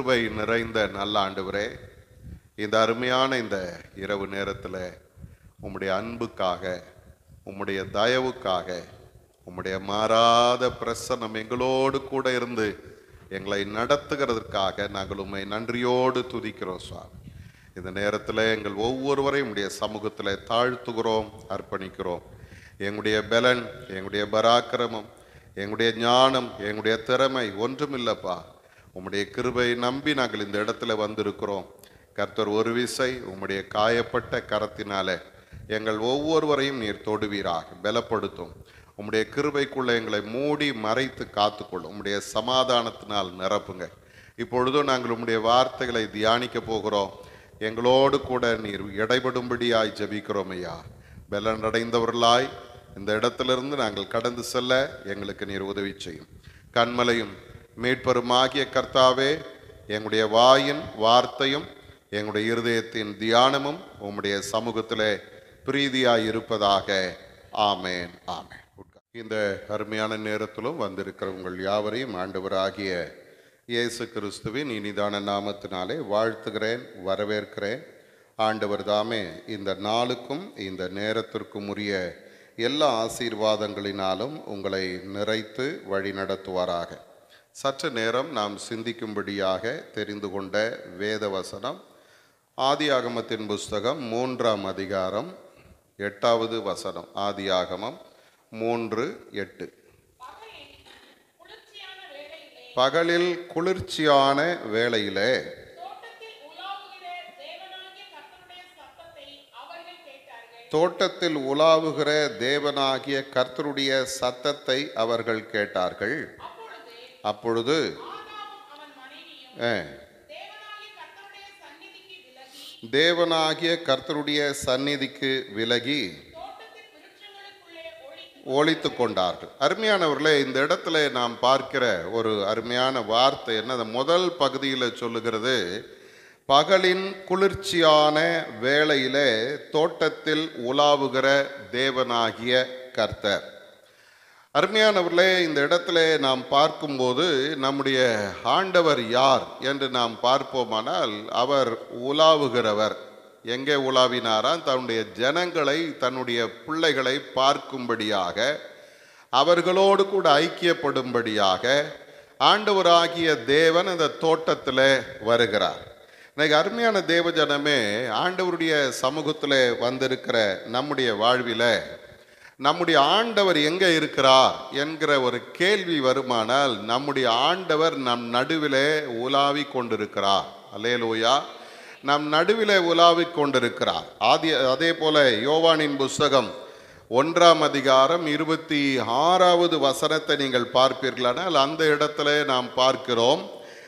கிருபை நிறைந்த நல்ல ஆண்டவரே இந்த அருமையான இந்த இரவு நேரத்தில் உம்முடைய அன்புக்காக உம்முடைய தயவுக்காக உம்முடைய மாறாத பிரசன்னம் எங்களோடு கூட இருந்து எங்களை நடத்துகிறதற்காக நாங்கள் உம்மை நன்றியோடு துதிக்கிறோம் சுவாமி இந்த நேரத்தில் எங்கள் ஒவ்வொருவரையும் உடைய சமூகத்தில் தாழ்த்துகிறோம் அர்ப்பணிக்கிறோம் எங்களுடைய பலன் எங்களுடைய பராக்கிரமம் எங்களுடைய ஞானம் எங்களுடைய திறமை ஒன்றுமில்லப்பா உம்முடைய கிருபை நம்பி நாங்கள் இந்த இடத்துல வந்திருக்கிறோம் கர்த்தர் ஒரு விசை உம்முடைய காயப்பட்ட கரத்தினாலே எங்கள் ஒவ்வொருவரையும் நீர் தொடுவீராக பலப்படுத்தும் உம்முடைய கிருபைக்குள்ள எங்களை மூடி மறைத்து காத்துக்கொள்ளும் உம்முடைய சமாதானத்தினால் நிரப்புங்க இப்பொழுதும் நாங்கள் உம்முடைய வார்த்தைகளை தியானிக்க போகிறோம் எங்களோடு கூட நீர் இடைபடும்படியாய் ஜெபிக்கிறோம் ஐயா பலன் அடைந்தவர்களாய் இந்த இடத்திலிருந்து நாங்கள் கடந்து செல்ல எங்களுக்கு நீர் உதவி செய்யும் கண்மலையும் மீட்பருமாகிய கர்த்தாவே எங்களுடைய வாயின் வார்த்தையும் எங்களுடைய இருதயத்தின் தியானமும் உம்முடைய சமூகத்திலே பிரீதியாய் இருப்பதாக ஆமேன் ஆமேன் உட்கார். இந்த அருமையான நேரத்திலும் வந்திருக்கிற உங்கள் யாவரையும் ஆண்டவராகிய இயேசு கிறிஸ்துவின் இனிதான நாமத்தினாலே வாழ்த்துகிறேன் வரவேற்கிறேன் ஆண்டவர் தாமே இந்த நாளுக்கும் இந்த நேரத்திற்கும் உரிய எல்லா ஆசீர்வாதங்களினாலும் உங்களை நிறைத்து வழி நடத்துவாராக சற்று நேரம் நாம் சிந்திக்கும்படியாக தெரிந்து கொண்ட வேத வசனம் ஆதியாகமத்தின் புஸ்தகம் மூன்றாம் அதிகாரம் எட்டாவது வசனம் ஆதியாகமம் மூன்று எட்டு பகலில் குளிர்ச்சியான வேளையிலே பகலில் குளிர்ச்சியான வேளையிலே தோட்டத்தில் உலாவுகிற தேவனாகிய கர்த்தருடைய சத்தத்தை அவர்கள் கேட்டார்கள் தோட்டத்தில் உலாவுகிற தேவனாகிய கர்த்தருடைய சத்தத்தை அவர்கள் கேட்டார்கள் அப்பொழுது அப்பொழுது ஆதாமும் அவன் மனைவியும் ஆ, தேவனாகிய கர்த்தருடைய சந்நிதிக்கு விலகி தேவனாகிய கர்த்தருடைய சந்நிதிக்கு விலகி தோட்டத்தின் விருட்சங்களுக்குள்ளே ஒளித்து ஒழித்து கொண்டார்கள் அருமையானவர்களே இந்த இடத்துல நாம் பார்க்கிற ஒரு அருமையான வார்த்தை என்ன அந்த முதல் பகுதியில் சொல்லுகிறது பகலின் குளிர்ச்சியான வேளையிலே தோட்டத்தில் உலாவுகிற தேவனாகிய கர்த்தர் அருமையானவர்களே இந்த இடத்துல நாம் பார்க்கும்போது நம்முடைய ஆண்டவர் யார் என்று நாம் பார்ப்போமானால் அவர் உலாவுகிறவர் எங்கே உலாவினாராம் தன்னுடைய ஜனங்களை தன்னுடைய பிள்ளைகளை பார்க்கும்படியாக அவர்களோடு கூட ஐக்கியப்படும்படியாக ஆண்டவராகிய தேவன் அந்த தோட்டத்தில் வருகிறார் இன்னைக்கு அருமையான தேவஜனமே ஆண்டவருடைய சமூகத்தில் வந்திருக்கிற நம்முடைய வாழ்வில் நம்முடைய ஆண்டவர் எங்கே இருக்கிறார் என்கிற ஒரு கேள்வி வருமானால் நம்முடைய ஆண்டவர் நம் நடுவிலே உலாவி கொண்டிருக்கிறார் அல்லேலூயா நம் நடுவிலே உலாவி கொண்டிருக்கிறார் ஆதி அதே போல யோவானின் புஸ்தகம் ஒன்றாம் அதிகாரம் இருபத்தி ஆறாவது வசனத்தை நீங்கள் பார்ப்பீர்களானால் அந்த இடத்துல நாம் பார்க்கிறோம்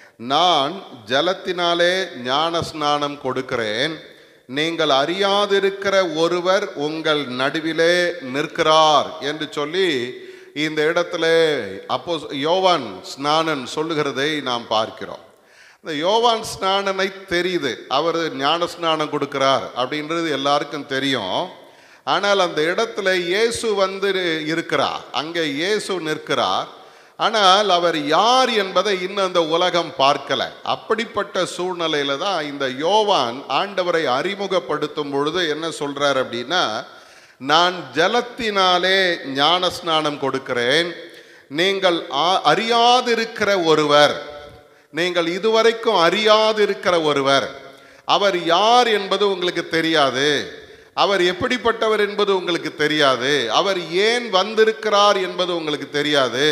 நான் ஜலத்தினாலே ஞான ஸ்நானம் கொடுக்கிறேன் நீங்கள் அறியாதிருக்கிற ஒருவர் உங்கள் நடுவிலே நிற்கிறார் என்று சொல்லி இந்த இடத்துல அப்போ யோவான் ஸ்நானன் சொல்லுகிறதை நாம் பார்க்கிறோம் இந்த யோவான் ஸ்நானனை தெரியுது அவர் ஞான ஸ்நானம் கொடுக்கிறார் அப்படின்றது எல்லாருக்கும் தெரியும் ஆனால் அந்த இடத்துல இயேசு வந்து இருக்கிறார் அங்கே இயேசு நிற்கிறார் ஆனால் அவர் யார் என்பதை இன்னும் அந்த உலகம் பார்க்கல அப்படிப்பட்ட சூழ்நிலையில தான் இந்த யோவான் ஆண்டவரை அறிமுகப்படுத்தும் பொழுது என்ன சொல்றார் அப்படின்னா நான் ஜலத்தினாலே ஞான ஸ்நானம் கொடுக்கிறேன் நீங்கள் ஆ- அறியாதிருக்கிற ஒருவர் நீங்கள் இதுவரைக்கும் அறியாதிருக்கிற ஒருவர் அவர் யார் என்பது உங்களுக்கு தெரியாது அவர் எப்படிப்பட்டவர் என்பது உங்களுக்கு தெரியாது அவர் ஏன் வந்திருக்கிறார் என்பது உங்களுக்கு தெரியாது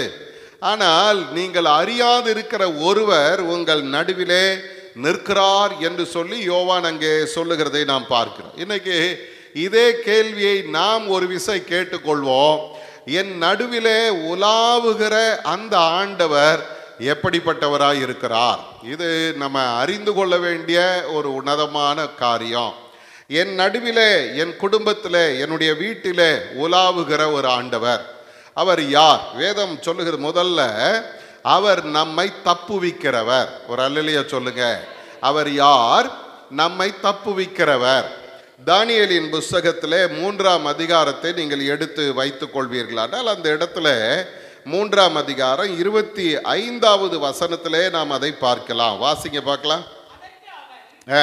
ஆனால் நீங்கள் அறியாதிருக்கிற ஒருவர் உங்கள் நடுவிலே நிற்கிறார் என்று சொல்லி யோவான் அங்கே சொல்லுகிறதை நாம் பார்க்கிறோம் இன்னைக்கு இதே கேள்வியை நாம் ஒரு விசை கேட்டுக்கொள்வோம் என் நடுவிலே உலாவுகிற அந்த ஆண்டவர் எப்படிப்பட்டவராய் இருக்கிறார் இது நம்ம அறிந்து கொள்ள வேண்டிய ஒரு உன்னதமான காரியம் என் நடுவிலே என் குடும்பத்திலே என்னுடைய வீட்டிலே உலாவுகிற ஒரு ஆண்டவர் அவர் யார் வேதம் சொல்லுகிறது முதல்ல அவர் நம்மை தப்புவிக்கிறவர் ஒரு அல்லலிய சொல்லுங்க அவர் யார் நம்மை தப்புவிக்கிறவர் தானியேலின் புஸ்தகத்திலே மூன்றாம் அதிகாரத்தை நீங்கள் எடுத்து வைத்துக் கொள்வீர்களானால் அந்த இடத்துல மூன்றாம் அதிகாரம் இருபத்தி ஐந்தாவது வசனத்திலே நாம் அதை பார்க்கலாம் வாசிங்க பார்க்கலாம் ஆ.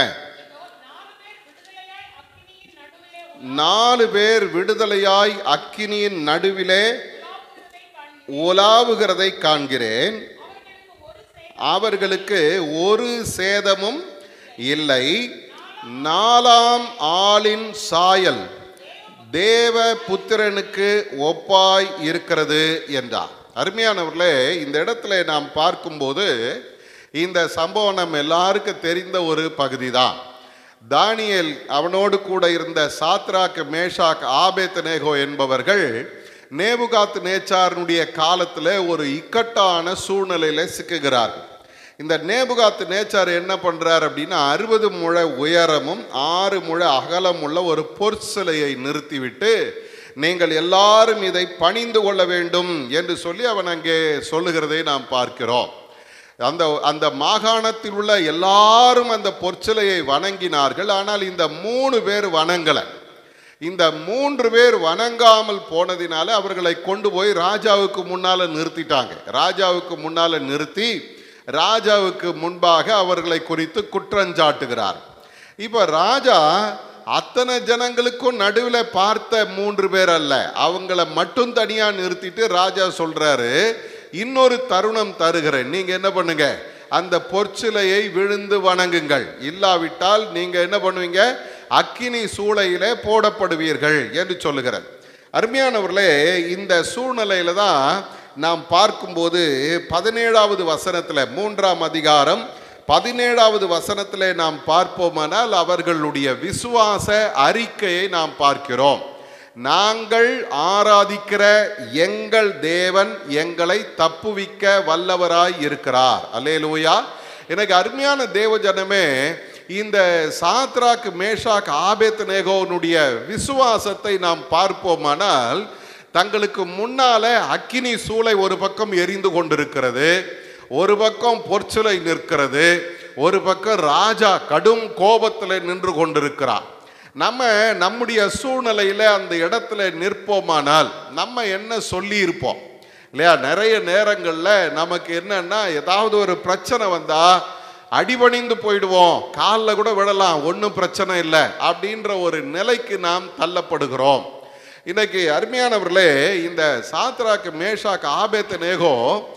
நாலு பேர் விடுதலையாய் அக்கினியின் நடுவிலே உலாவுகிறதை காண்கிறேன் அவர்களுக்கு ஒரு சேதமும் இல்லை நாலாம் ஆளின் சாயல் தேவ புத்திரனுக்கு ஒப்பாய் இருக்கிறது என்றார் அருமையானவர்களே இந்த இடத்துல நாம் பார்க்கும்போது இந்த சம்பவம் நம்ம எல்லாருக்கும் தெரிந்த ஒரு பகுதி தான் தானியேல் அவனோடு கூட இருந்த சாத்ராக் மேஷாக் ஆபேத்நேகோ என்பவர்கள் நேபுகாத் நேச்சாரனுடைய காலத்தில் ஒரு இக்கட்டான சூழ்நிலையில் சிக்குகிறார்கள் இந்த நேபுகாத் நேச்சார் என்ன பண்றார் அப்படின்னா அறுபது முழ உயரமும் ஆறு முழ அகலம் உள்ள ஒரு பொற்சிலையை நிறுத்திவிட்டு நீங்கள் எல்லாரும் இதை பணிந்து கொள்ள வேண்டும் என்று சொல்லி அவன் அங்கே சொல்லுகிறதை நாம் பார்க்கிறோம் அந்த அந்த மாகாணத்தில் உள்ள எல்லாரும் அந்த பொற்சிலையை வணங்கினார்கள் ஆனால் இந்த மூணு பேர் வணங்கலை இந்த மூன்று பேர் வணங்காமல் போனதினால அவர்களை கொண்டு போய் ராஜாவுக்கு முன்னால நிறுத்திட்டாங்க ராஜாவுக்கு முன்னால நிறுத்தி ராஜாவுக்கு முன்பாக அவர்களை குறித்து குற்றஞ்சாட்டுகிறார் இப்போ ராஜா அத்தனை ஜனங்களுக்கும் நடுவில் பார்த்த மூன்று பேர் அல்ல அவங்கள மட்டும் தனியா நிறுத்திட்டு ராஜா சொல்றாரு இன்னொரு தருணம் தருகிறேன் நீங்க என்ன பண்ணுங்க அந்த பொற்சிலையை விழுந்து வணங்குங்கள் இல்லாவிட்டால் நீங்க என்ன பண்ணுவீங்க அக்கினி சூளையிலே போடப்படுவீர்கள் என்று சொல்லுகிறார் அருமையானவர்களே இந்த சூழ்நிலையில தான் நாம் பார்க்கும்போது பதினேழாவது வசனத்துல மூன்றாம் அதிகாரம் பதினேழாவது வசனத்திலே நாம் பார்ப்போமானால் அவர்களுடைய விசுவாச அறிக்கையை நாம் பார்க்கிறோம் நாங்கள் ஆராதிக்கிற எங்கள் தேவன் எங்களை தப்புவிக்க வல்லவராய் இருக்கிறார் அல்லேலூயா எனக்கு அருமையான தேவ ஜனமே இந்த சாத்ராக் மேஷாக் ஆபேத் நேகோனுடைய விசுவாசத்தை நாம் பார்ப்போமானால் தங்களுக்கு முன்னால அக்கினி சூளை ஒரு பக்கம் எரிந்து கொண்டிருக்கிறது ஒரு பக்கம் பொற்சிலை நிற்கிறது ஒரு பக்கம் ராஜா கடும் கோபத்தில் நின்று கொண்டிருக்கிறார் நம்ம நம்முடைய சூழ்நிலையில அந்த இடத்துல நிற்போமானால் நம்ம என்ன சொல்லி இருப்போம் இல்லையா நிறைய நேரங்களில் நமக்கு என்னன்னா ஏதாவது ஒரு பிரச்சனை வந்தா அடிபணிந்து போயிடுவோம் காலில் கூட விடலாம் ஒன்றும் பிரச்சனை இல்லை அப்படின்ற ஒரு நிலைக்கு நாம் தள்ளப்படுகிறோம் இன்னைக்கு அருமையானவர்களே இந்த சாத்ராக்கு மேஷாக்கு ஆபேத்த நேகோ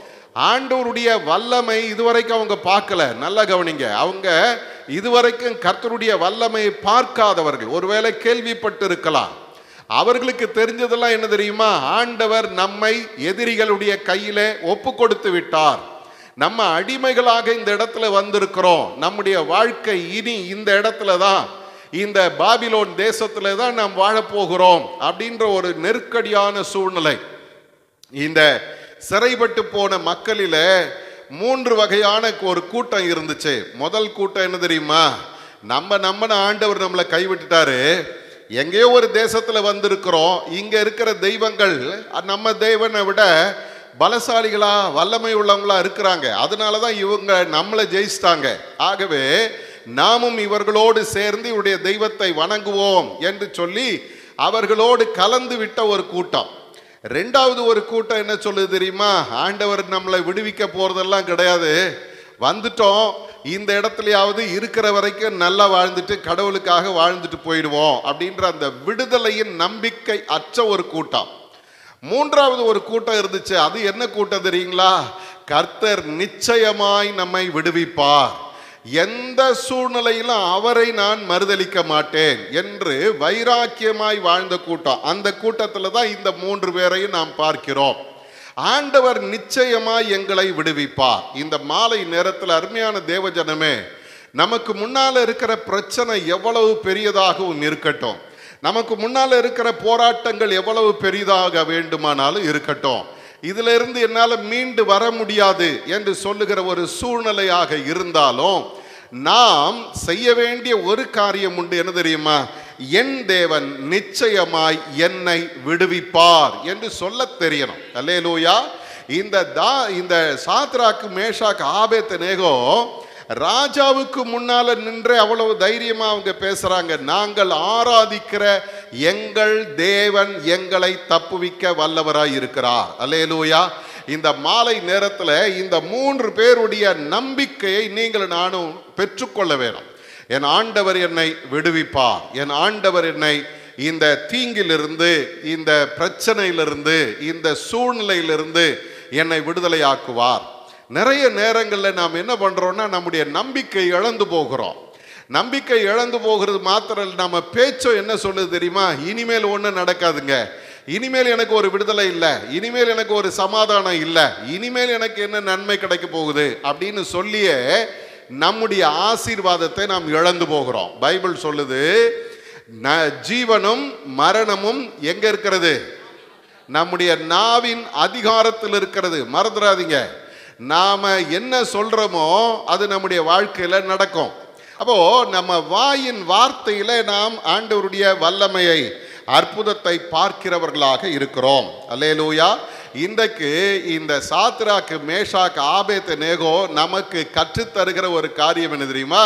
ஆண்டவருடைய வல்லமை இதுவரைக்கும் அவங்க பார்க்கல நல்லா கவனிங்க அவங்க இதுவரைக்கும் கர்த்தருடைய வல்லமை பார்க்காதவர்கள் ஒருவேளை கேள்விப்பட்டு இருக்கலாம் அவர்களுக்கு தெரிஞ்சதெல்லாம் என்ன தெரியுமா ஆண்டவர் நம்மை எதிரிகளுடைய கையிலே ஒப்பு கொடுத்து விட்டார் நம்ம அடிமைகளாக இந்த இடத்துல வந்திருக்கிறோம் நம்முடைய வாழ்க்கை இனி இந்த இடத்துல தான் இந்த பாபிலோன் தேசத்துல தான் நாம் வாழப்போகிறோம் அப்படின்ற ஒரு நெருக்கடியான சூழ்நிலை இந்த சிறைப்பட்டு போன மக்களில மூன்று வகையான ஒரு கூட்டம் இருந்துச்சு முதல் கூட்டம் என்ன தெரியுமா நம்ம நம்ம ஆண்டவர் நம்மளை கைவிட்டுட்டாரு எங்கேயோ ஒரு தேசத்துல வந்திருக்கிறோம் இங்க இருக்கிற தெய்வங்கள் நம்ம தெய்வனை விட பலசாலிகளா வல்லமை உள்ளவங்களா இருக்கிறாங்க அதனால தான் இவங்க நம்மளை ஜெயிச்சிட்டாங்க ஆகவே நாமும் இவர்களோடு சேர்ந்து இவருடைய தெய்வத்தை வணங்குவோம் என்று சொல்லி அவர்களோடு கலந்து விட்ட ஒரு கூட்டம் ரெண்டாவது ஒரு கூட்டம் என்ன சொல்லுது தெரியுமா ஆண்டவர் நம்மளை விடுவிக்க போறதெல்லாம் கிடையாது வந்துட்டோம் இந்த இடத்துலயாவது இருக்கிற வரைக்கும் நல்லா வாழ்ந்துட்டு கடவுளுக்காக வாழ்ந்துட்டு போயிடுவோம் அப்படின்ற அந்த விடுதலையின் நம்பிக்கை அற்ற ஒரு கூட்டம் மூன்றாவது ஒரு கூட்டம் இருந்துச்சு அது என்ன கூட்டம் தெரியுங்களா கர்த்தர் நிச்சயமாய் நம்மை விடுவிப்பார் எந்த சூழ்நிலையிலும் அவரை நான் மறுதலிக்க மாட்டேன் என்று வைராக்கியமாய் வாழ்ந்த கூட்டம் அந்த கூட்டத்தில் தான் இந்த மூன்று பேரையும் நாம் பார்க்கிறோம் ஆண்டவர் நிச்சயமாய் எங்களை விடுவிப்பார் இந்த மாலை நேரத்தில் அருமையான தேவஜனமே நமக்கு முன்னால இருக்கிற பிரச்சனை எவ்வளவு பெரியதாகவும் இருக்கட்டும் நமக்கு முன்னால இருக்கிற போராட்டங்கள் எவ்வளவு பெரிதாக வேண்டுமானாலும் இருக்கட்டும் இதுல இருந்து என்னால் மீண்டு வர முடியாது என்று சொல்லுகிற ஒரு சூழ்நிலையாக இருந்தாலும் நாம் செய்ய வேண்டிய ஒரு காரியம் உண்டு என்ன தெரியுமா என் தேவன் நிச்சயமாய் என்னை விடுவிப்பார் என்று சொல்ல தெரியணும் அல்லேலூயா இந்த தா இந்த சாத்ராக்கு மேஷாக்கு ஆபேத்த நேகோ ராஜாவுக்கு முன்னால நின்று அவ்வளவு தைரியமா அவங்க பேசுறாங்க நாங்கள் ஆராதிக்கிற எங்கள் தேவன் எங்களை தப்புவிக்க வல்லவராய் இருக்கிறார் அல்லேலூயா இந்த மாலை நேரத்தில் இந்த மூன்று பேருடைய நம்பிக்கையை நீங்கள் நானும் பெற்றுக்கொள்ள வேணும் என் ஆண்டவர் என்னை விடுவிப்பார் என் ஆண்டவர் என்னை இந்த தீங்கிலிருந்து இந்த பிரச்சனையிலிருந்து இந்த சூழ்நிலையிலிருந்து என்னை விடுதலையாக்குவார் நிறைய நேரங்களில் நாம் என்ன பண்றோம்னா நம்முடைய நம்பிக்கை இழந்து போகிறோம் நம்பிக்கை இழந்து போகிறது மாத்திரம் இல்ல, நம்ம பேச்சோ என்ன சொல்லுது தெரியுமா இனிமேல் ஒன்றும் நடக்காதுங்க இனிமேல் எனக்கு ஒரு விடுதலை இல்லை இனிமேல் எனக்கு ஒரு சமாதானம் இல்லை இனிமேல் எனக்கு என்ன நன்மை கிடைக்க போகுது அப்படின்னு சொல்லியே நம்முடைய ஆசீர்வாதத்தை நாம் இழந்து போகிறோம் பைபிள் சொல்லுது ந- ஜீவனும் மரணமும் எங்க இருக்கிறது நம்முடைய நாவின் அதிகாரத்தில் இருக்கிறது மறந்துடாதீங்க நாம என்ன சொல்றோமோ அது நம்முடைய வாழ்க்கையில நடக்கும் அப்போ நம்ம வாயின் வார்த்தையில நாம் ஆண்டவருடைய வல்லமையை அற்புதத்தை பார்க்கிறவர்களாக இருக்கிறோம் அல்லேலூயா இன்றைக்கு இந்த சாத்ராக்கு மேஷாக்கு ஆபேத்த நேகோ நமக்கு கற்றுத்தருகிற ஒரு காரியம் என்ன தெரியுமா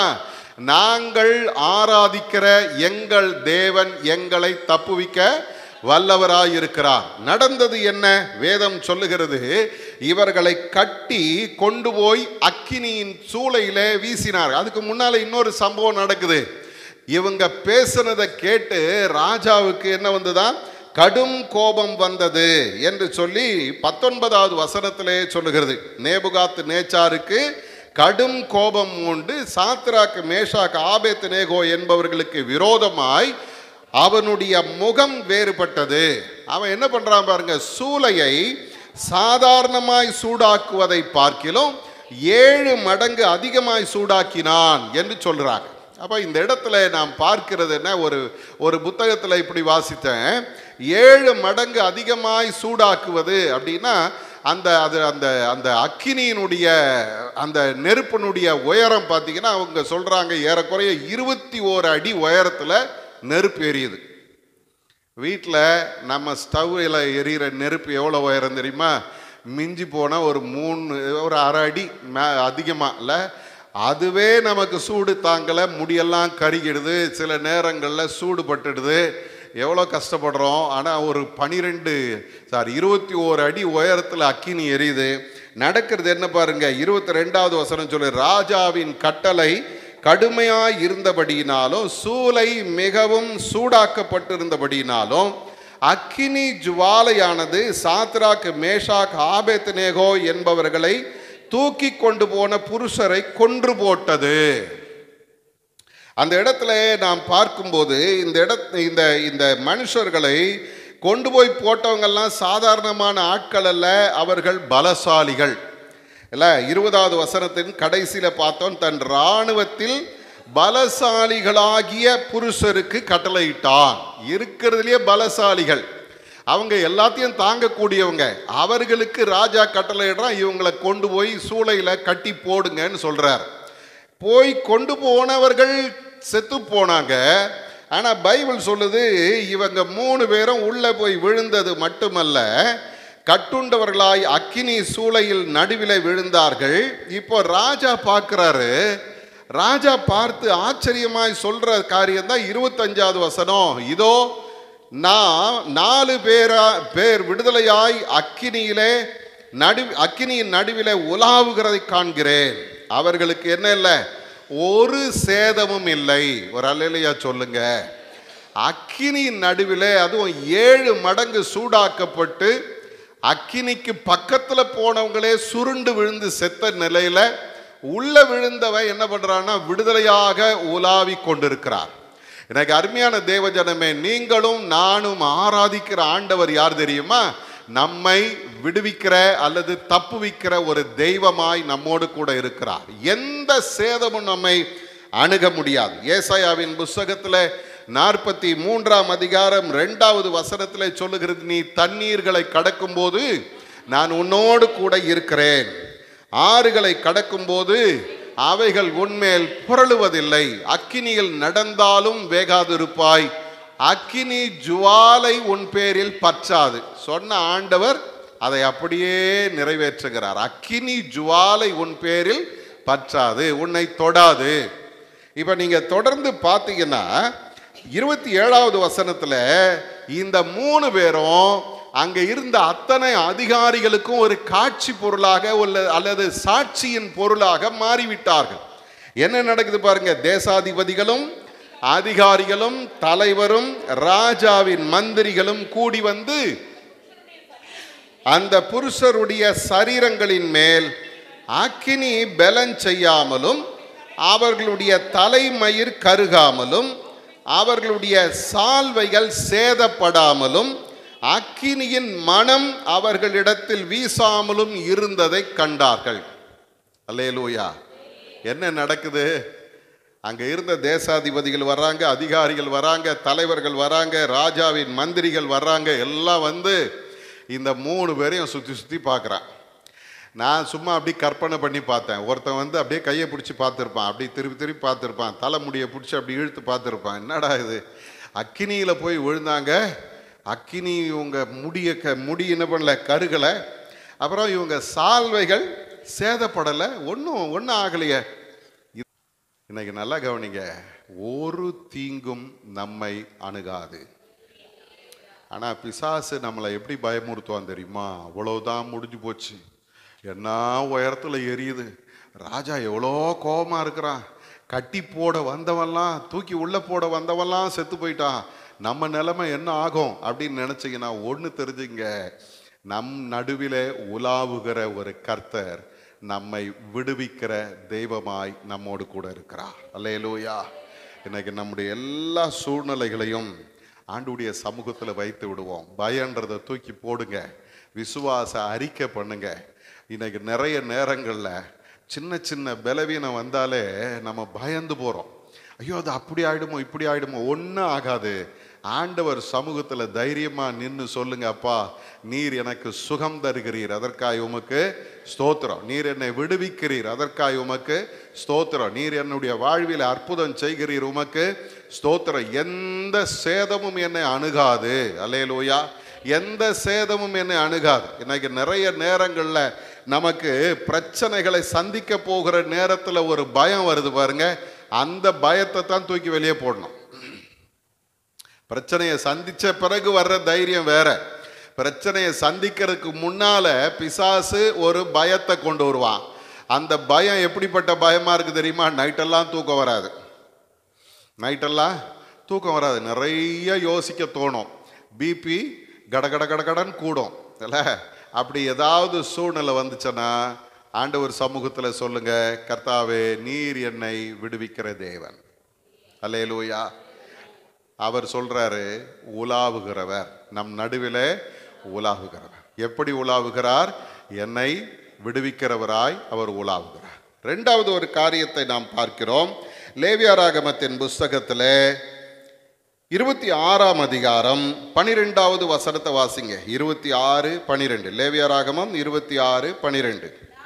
நாங்கள் ஆராதிக்கிற எங்கள் தேவன் எங்களை தப்புவிக்க வல்லவராயிருக்கிறார் நடந்தது என்ன வேதம் சொல்லுகிறது இவர்களை கட்டி கொண்டு போய் அக்கினியின் சூளையிலே வீசினார் அதுக்கு முன்னால இன்னொரு சம்பவம் நடக்குது இவங்க பேசுனதை கேட்டு ராஜாவுக்கு என்ன வந்ததா கடும் கோபம் வந்தது என்று சொல்லி பத்தொன்பதாவது வசனத்திலே சொல்லுகிறது நேபுகாத்து நேச்சாருக்கு கடும் கோபம் உண்டு சாத்ராக்கு மேஷாக்கு ஆபேத் நேகோ என்பவர்களுக்கு விரோதமாய் அவனுடைய முகம் வேறுபட்டது அவன் என்ன பண்றான் பாருங்க சூளையை சாதாரணமாய் சூடாக்குவதை பார்க்கிலும் ஏழு மடங்கு அதிகமாய் சூடாக்கினான் என்று சொல்றாங்க அப்ப இந்த இடத்துல நாம் பார்க்கிறது என்ன ஒரு ஒரு புத்தகத்தில் இப்படி வாசித்தேன் ஏழு மடங்கு அதிகமாய் சூடாக்குவது அப்படின்னா அந்த அது அந்த அந்த அக்கினியினுடைய அந்த நெருப்பினுடைய உயரம் பார்த்தீங்கன்னா அவங்க சொல்றாங்க ஏறக்குறைய இருபத்தி ஓரு அடி உயரத்தில் நெருப்பு எரியுது வீட்டில் நம்ம ஸ்டவ்வில் எரியிற நெருப்பு எவ்வளோ உயரம் தெரியுமா மிஞ்சி போனால் ஒரு மூணு ஒரு அரை அடி மே அதிகமாக இல்லை அதுவே நமக்கு சூடு தாங்கலை முடியெல்லாம் கருகிடுது சில நேரங்களில் சூடு பட்டுடுது எவ்வளோ கஷ்டப்படுறோம் ஆனால் ஒரு பனிரெண்டு சாரி இருபத்தி ஓரு அடி உயரத்தில் அக்கினி எரியுது நடக்கிறது என்ன பாருங்க இருபத்தி ரெண்டாவது வசனம் சொல்லு ராஜாவின் கட்டளை கடுமையாய் இருந்தபடியினாலும் சூளை மிகவும் சூடாக்கப்பட்டிருந்தபடியினாலும் அக்கினி ஜுவாலையானது சாத்ராக் மேஷாக் ஆபேத்நேகோ என்பவர்களை தூக்கி கொண்டு போன புருஷரை கொன்று போட்டது அந்த இடத்துல நாம் பார்க்கும்போது இந்த இட இந்த இந்த மனுஷர்களை கொண்டு போய் போட்டவங்கெல்லாம் சாதாரணமான ஆட்கள் அல்ல அவர்கள் பலசாலிகள் இல்ல இருபதாவது வசனத்தின் கடைசியில் பார்த்தோம் தன் இராணுவத்தில் பலசாலிகளாகிய புருஷருக்கு கட்டளையிட்டான் இருக்கிறதுலயே பலசாலிகள் அவங்க எல்லாத்தையும் தாங்கக்கூடியவங்க அவர்களுக்கு ராஜா கட்டளையிடுறான் இவங்களை கொண்டு போய் சூளையில கட்டி போடுங்கன்னு சொல்றார் போய் கொண்டு போனவர்கள் செத்து போனாங்க ஆனா பைபிள் சொல்லுது இவங்க மூணு பேரும் உள்ள போய் விழுந்தது மட்டுமல்ல கட்டுண்டவர்களாய் அக்கினி சூளையில் நடுவிலே விழுந்தார்கள் இப்போ ராஜா பார்க்கிறாரு ராஜா பார்த்து ஆச்சரியமாய் சொல்ற காரியம் தான் இருபத்தஞ்சாவது வசனம் இதோ நான் நாலு பேரா பேர் விடுதலையாய் அக்கினியிலே நடு அக்கினியின் நடுவிலே உலாவுகிறதை காண்கிறேன் அவர்களுக்கு என்ன இல்லை ஒரு சேதமும் இல்லை ஒரு அல்லையா சொல்லுங்க அக்கினியின் நடுவிலே அதுவும் ஏழு மடங்கு சூடாக்கப்பட்டு அக்கினிக்கு பக்கத்துல போனவங்களே சுருண்டு விழுந்து செத்த நிலையில உள்ள விழுந்தவன் என்ன பண்றான்னா விடுதலையாக உலாவி கொண்டிருக்கிறார் எனக்கு அருமையான தேவ ஜனமே நீங்களும் நானும் ஆராதிக்கிற ஆண்டவர் யார் தெரியுமா நம்மை விடுவிக்கிற அல்லது தப்புவிக்கிற ஒரு தெய்வமாய் நம்மோடு கூட இருக்கிறார் எந்த சேதமும் நம்மை அணுக முடியாது ஏசாயாவின் புஸ்தகத்துல நாற்பத்தி மூன்றாம் அதிகாரம் ரெண்டாவது வசனத்துல சொல்லுகிறது நீ தண்ணீர்களை கடக்கும்போது நான் உன்னோடு கூட இருக்கிறேன் ஆறுகளை கடக்கும்போது அவைகள் உன்மேல் புரளுவதில்லை அக்கினியில் நடந்தாலும் வேகாதிருப்பாய் அக்கினி ஜுவாலை உன் பேரில் பற்றாது சொன்ன ஆண்டவர் அதை அப்படியே நிறைவேற்றுகிறார் அக்கினி ஜுவாலை உன் பேரில் பற்றாது உன்னை தொடாது இப்ப நீங்க தொடர்ந்து பார்த்தீங்கன்னா இருபத்தி ஏழாவது வசனத்துல இந்த மூணு பேரும் அங்க இருந்த அத்தனை அதிகாரிகளுக்கும் ஒரு காட்சி பொருளாக உள்ள- அல்லது சாட்சியின் பொருளாக மாறிவிட்டார்கள் என்ன நடக்குது பாருங்க தேசாதிபதிகளும் அதிகாரிகளும் தலைவரும் ராஜாவின் மந்திரிகளும் கூடி வந்து அந்த புருஷருடைய சரீரங்களின் மேல் அக்கினி பலன் செய்யாமலும் அவர்களுடைய தலைமயிர் கருகாமலும் அவர்களுடைய சால்வைகள் சேதப்படாமலும் அக்கினியின் மனம் அவர்களிடத்தில் வீசாமலும் இருந்ததை கண்டார்கள் அல்லேலூயா என்ன நடக்குது அங்க இருந்த தேசாதிபதிகள் வர்றாங்க அதிகாரிகள் வராங்க தலைவர்கள் வராங்க ராஜாவின் மந்திரிகள் வர்றாங்க எல்லாம் வந்து இந்த மூணு பேரையும் சுற்றி சுற்றி பார்க்குறான் நான் சும்மா அப்படி கற்பனை பண்ணி பார்த்தேன் ஒருத்தன் வந்து அப்படியே கையை பிடிச்சி பார்த்துருப்பான் அப்படி திருப்பி திருப்பி பார்த்துருப்பான் தலைமுடியை பிடிச்சி அப்படி இழுத்து பார்த்துருப்பான் என்னடா இது அக்கினியில் போய் விழுந்தாங்க அக்கினி இவங்க முடிய க முடி என்ன பண்ணல கருகலை அப்புறம் இவங்க சால்வைகள் சேதப்படலை ஒன்றும் ஒன்றும் ஆகலையே இன்னைக்கு நல்லா கவனிங்க ஒரு தீங்கும் நம்மை அணுகாது ஆனால் பிசாசு நம்மளை எப்படி பயமுறுத்துவான் தெரியுமா அவ்வளவுதான் முடிஞ்சு போச்சு என்ன உயரத்தில் எரியுது ராஜா எவ்வளோ கோபமா இருக்கிறான் கட்டி போட வந்தவன்லாம் தூக்கி உள்ள போட வந்தவன்லாம் செத்து போயிட்டான் நம்ம நிலைமை என்ன ஆகும் அப்படின்னு நினச்சிங்கன்னா ஒன்று தெரிஞ்சுங்க நம் நடுவிலே உலாவுகிற ஒரு கர்த்தர் நம்மை விடுவிக்கிற தெய்வமாய் நம்மோடு கூட இருக்கிறார் அல்லேலூயா இன்னைக்கு நம்முடைய எல்லா சூழ்நிலைகளையும் ஆண்டுடைய சமூகத்தில் வைத்து விடுவோம் பயன்றதை தூக்கி போடுங்க விசுவாச அறிக்கை பண்ணுங்க இன்னைக்கு நிறைய நேரங்களில் சின்ன சின்ன பலவீனம் வந்தாலே நம்ம பயந்து போகிறோம் ஐயோ அது அப்படி ஆயிடுமோ இப்படி ஆயிடுமோ ஒன்றும் ஆகாது ஆண்டவர் சமூகத்தில் தைரியமாக நின்று சொல்லுங்க அப்பா நீர் எனக்கு சுகம் தருகிறீர் அதற்காய் உமக்கு ஸ்தோத்திரம் நீர் என்னை விடுவிக்கிறீர் அதற்காய் உமக்கு ஸ்தோத்திரம் நீர் என்னுடைய வாழ்வில் அற்புதம் செய்கிறீர் உமக்கு ஸ்தோத்திரம் எந்த சேதமும் என்னை அணுகாது அல்லேலூயா எந்த சேதமும் என்னை அணுகாது இன்னைக்கு நிறைய நேரங்களில் நமக்கு பிரச்சனைகளை சந்திக்க போகிற நேரத்தில் ஒரு பயம் வருது பாருங்க அந்த பயத்தை தான் தூக்கி வெளியே போடணும் பிரச்சனையை சந்திச்ச பிறகு வர்ற தைரியம் வேற பிரச்சனையை சந்திக்கிறதுக்கு முன்னால பிசாசு ஒரு பயத்தை கொண்டு வருவான் அந்த பயம் எப்படிப்பட்ட பயமா இருக்கு தெரியுமா நைட்டெல்லாம் தூக்கம் வராது நைட்டெல்லாம் தூக்கம் வராது நிறைய யோசிக்க தோணும் பிபி கட கட கட கடன்னு கூடும் இல்ல அப்படி ஏதாவது சூழ்நிலை வந்துச்சுன்னா ஆண்டவர் சமூகத்தில் சொல்லுங்க கர்த்தாவே நீர் என்னை விடுவிக்கிற தேவன் அல்லேலூயா அவர் சொல்றாரு உலாவுகிறவர் நம் நடுவிலே உலாவுகிறவர் எப்படி உலாவுகிறார் என்னை விடுவிக்கிறவராய் அவர் உலாவுகிறார் ரெண்டாவது ஒரு காரியத்தை நாம் பார்க்கிறோம் லேவியாராகமத்தின் புஸ்தகத்திலே இருபத்தி ஆறாம் அதிகாரம் பனிரெண்டாவது வசனத்தை வாசிங்க இருபத்தி ஆறு பனிரெண்டு லேவியாராகமம் இருபத்தி ஆறு பனிரெண்டு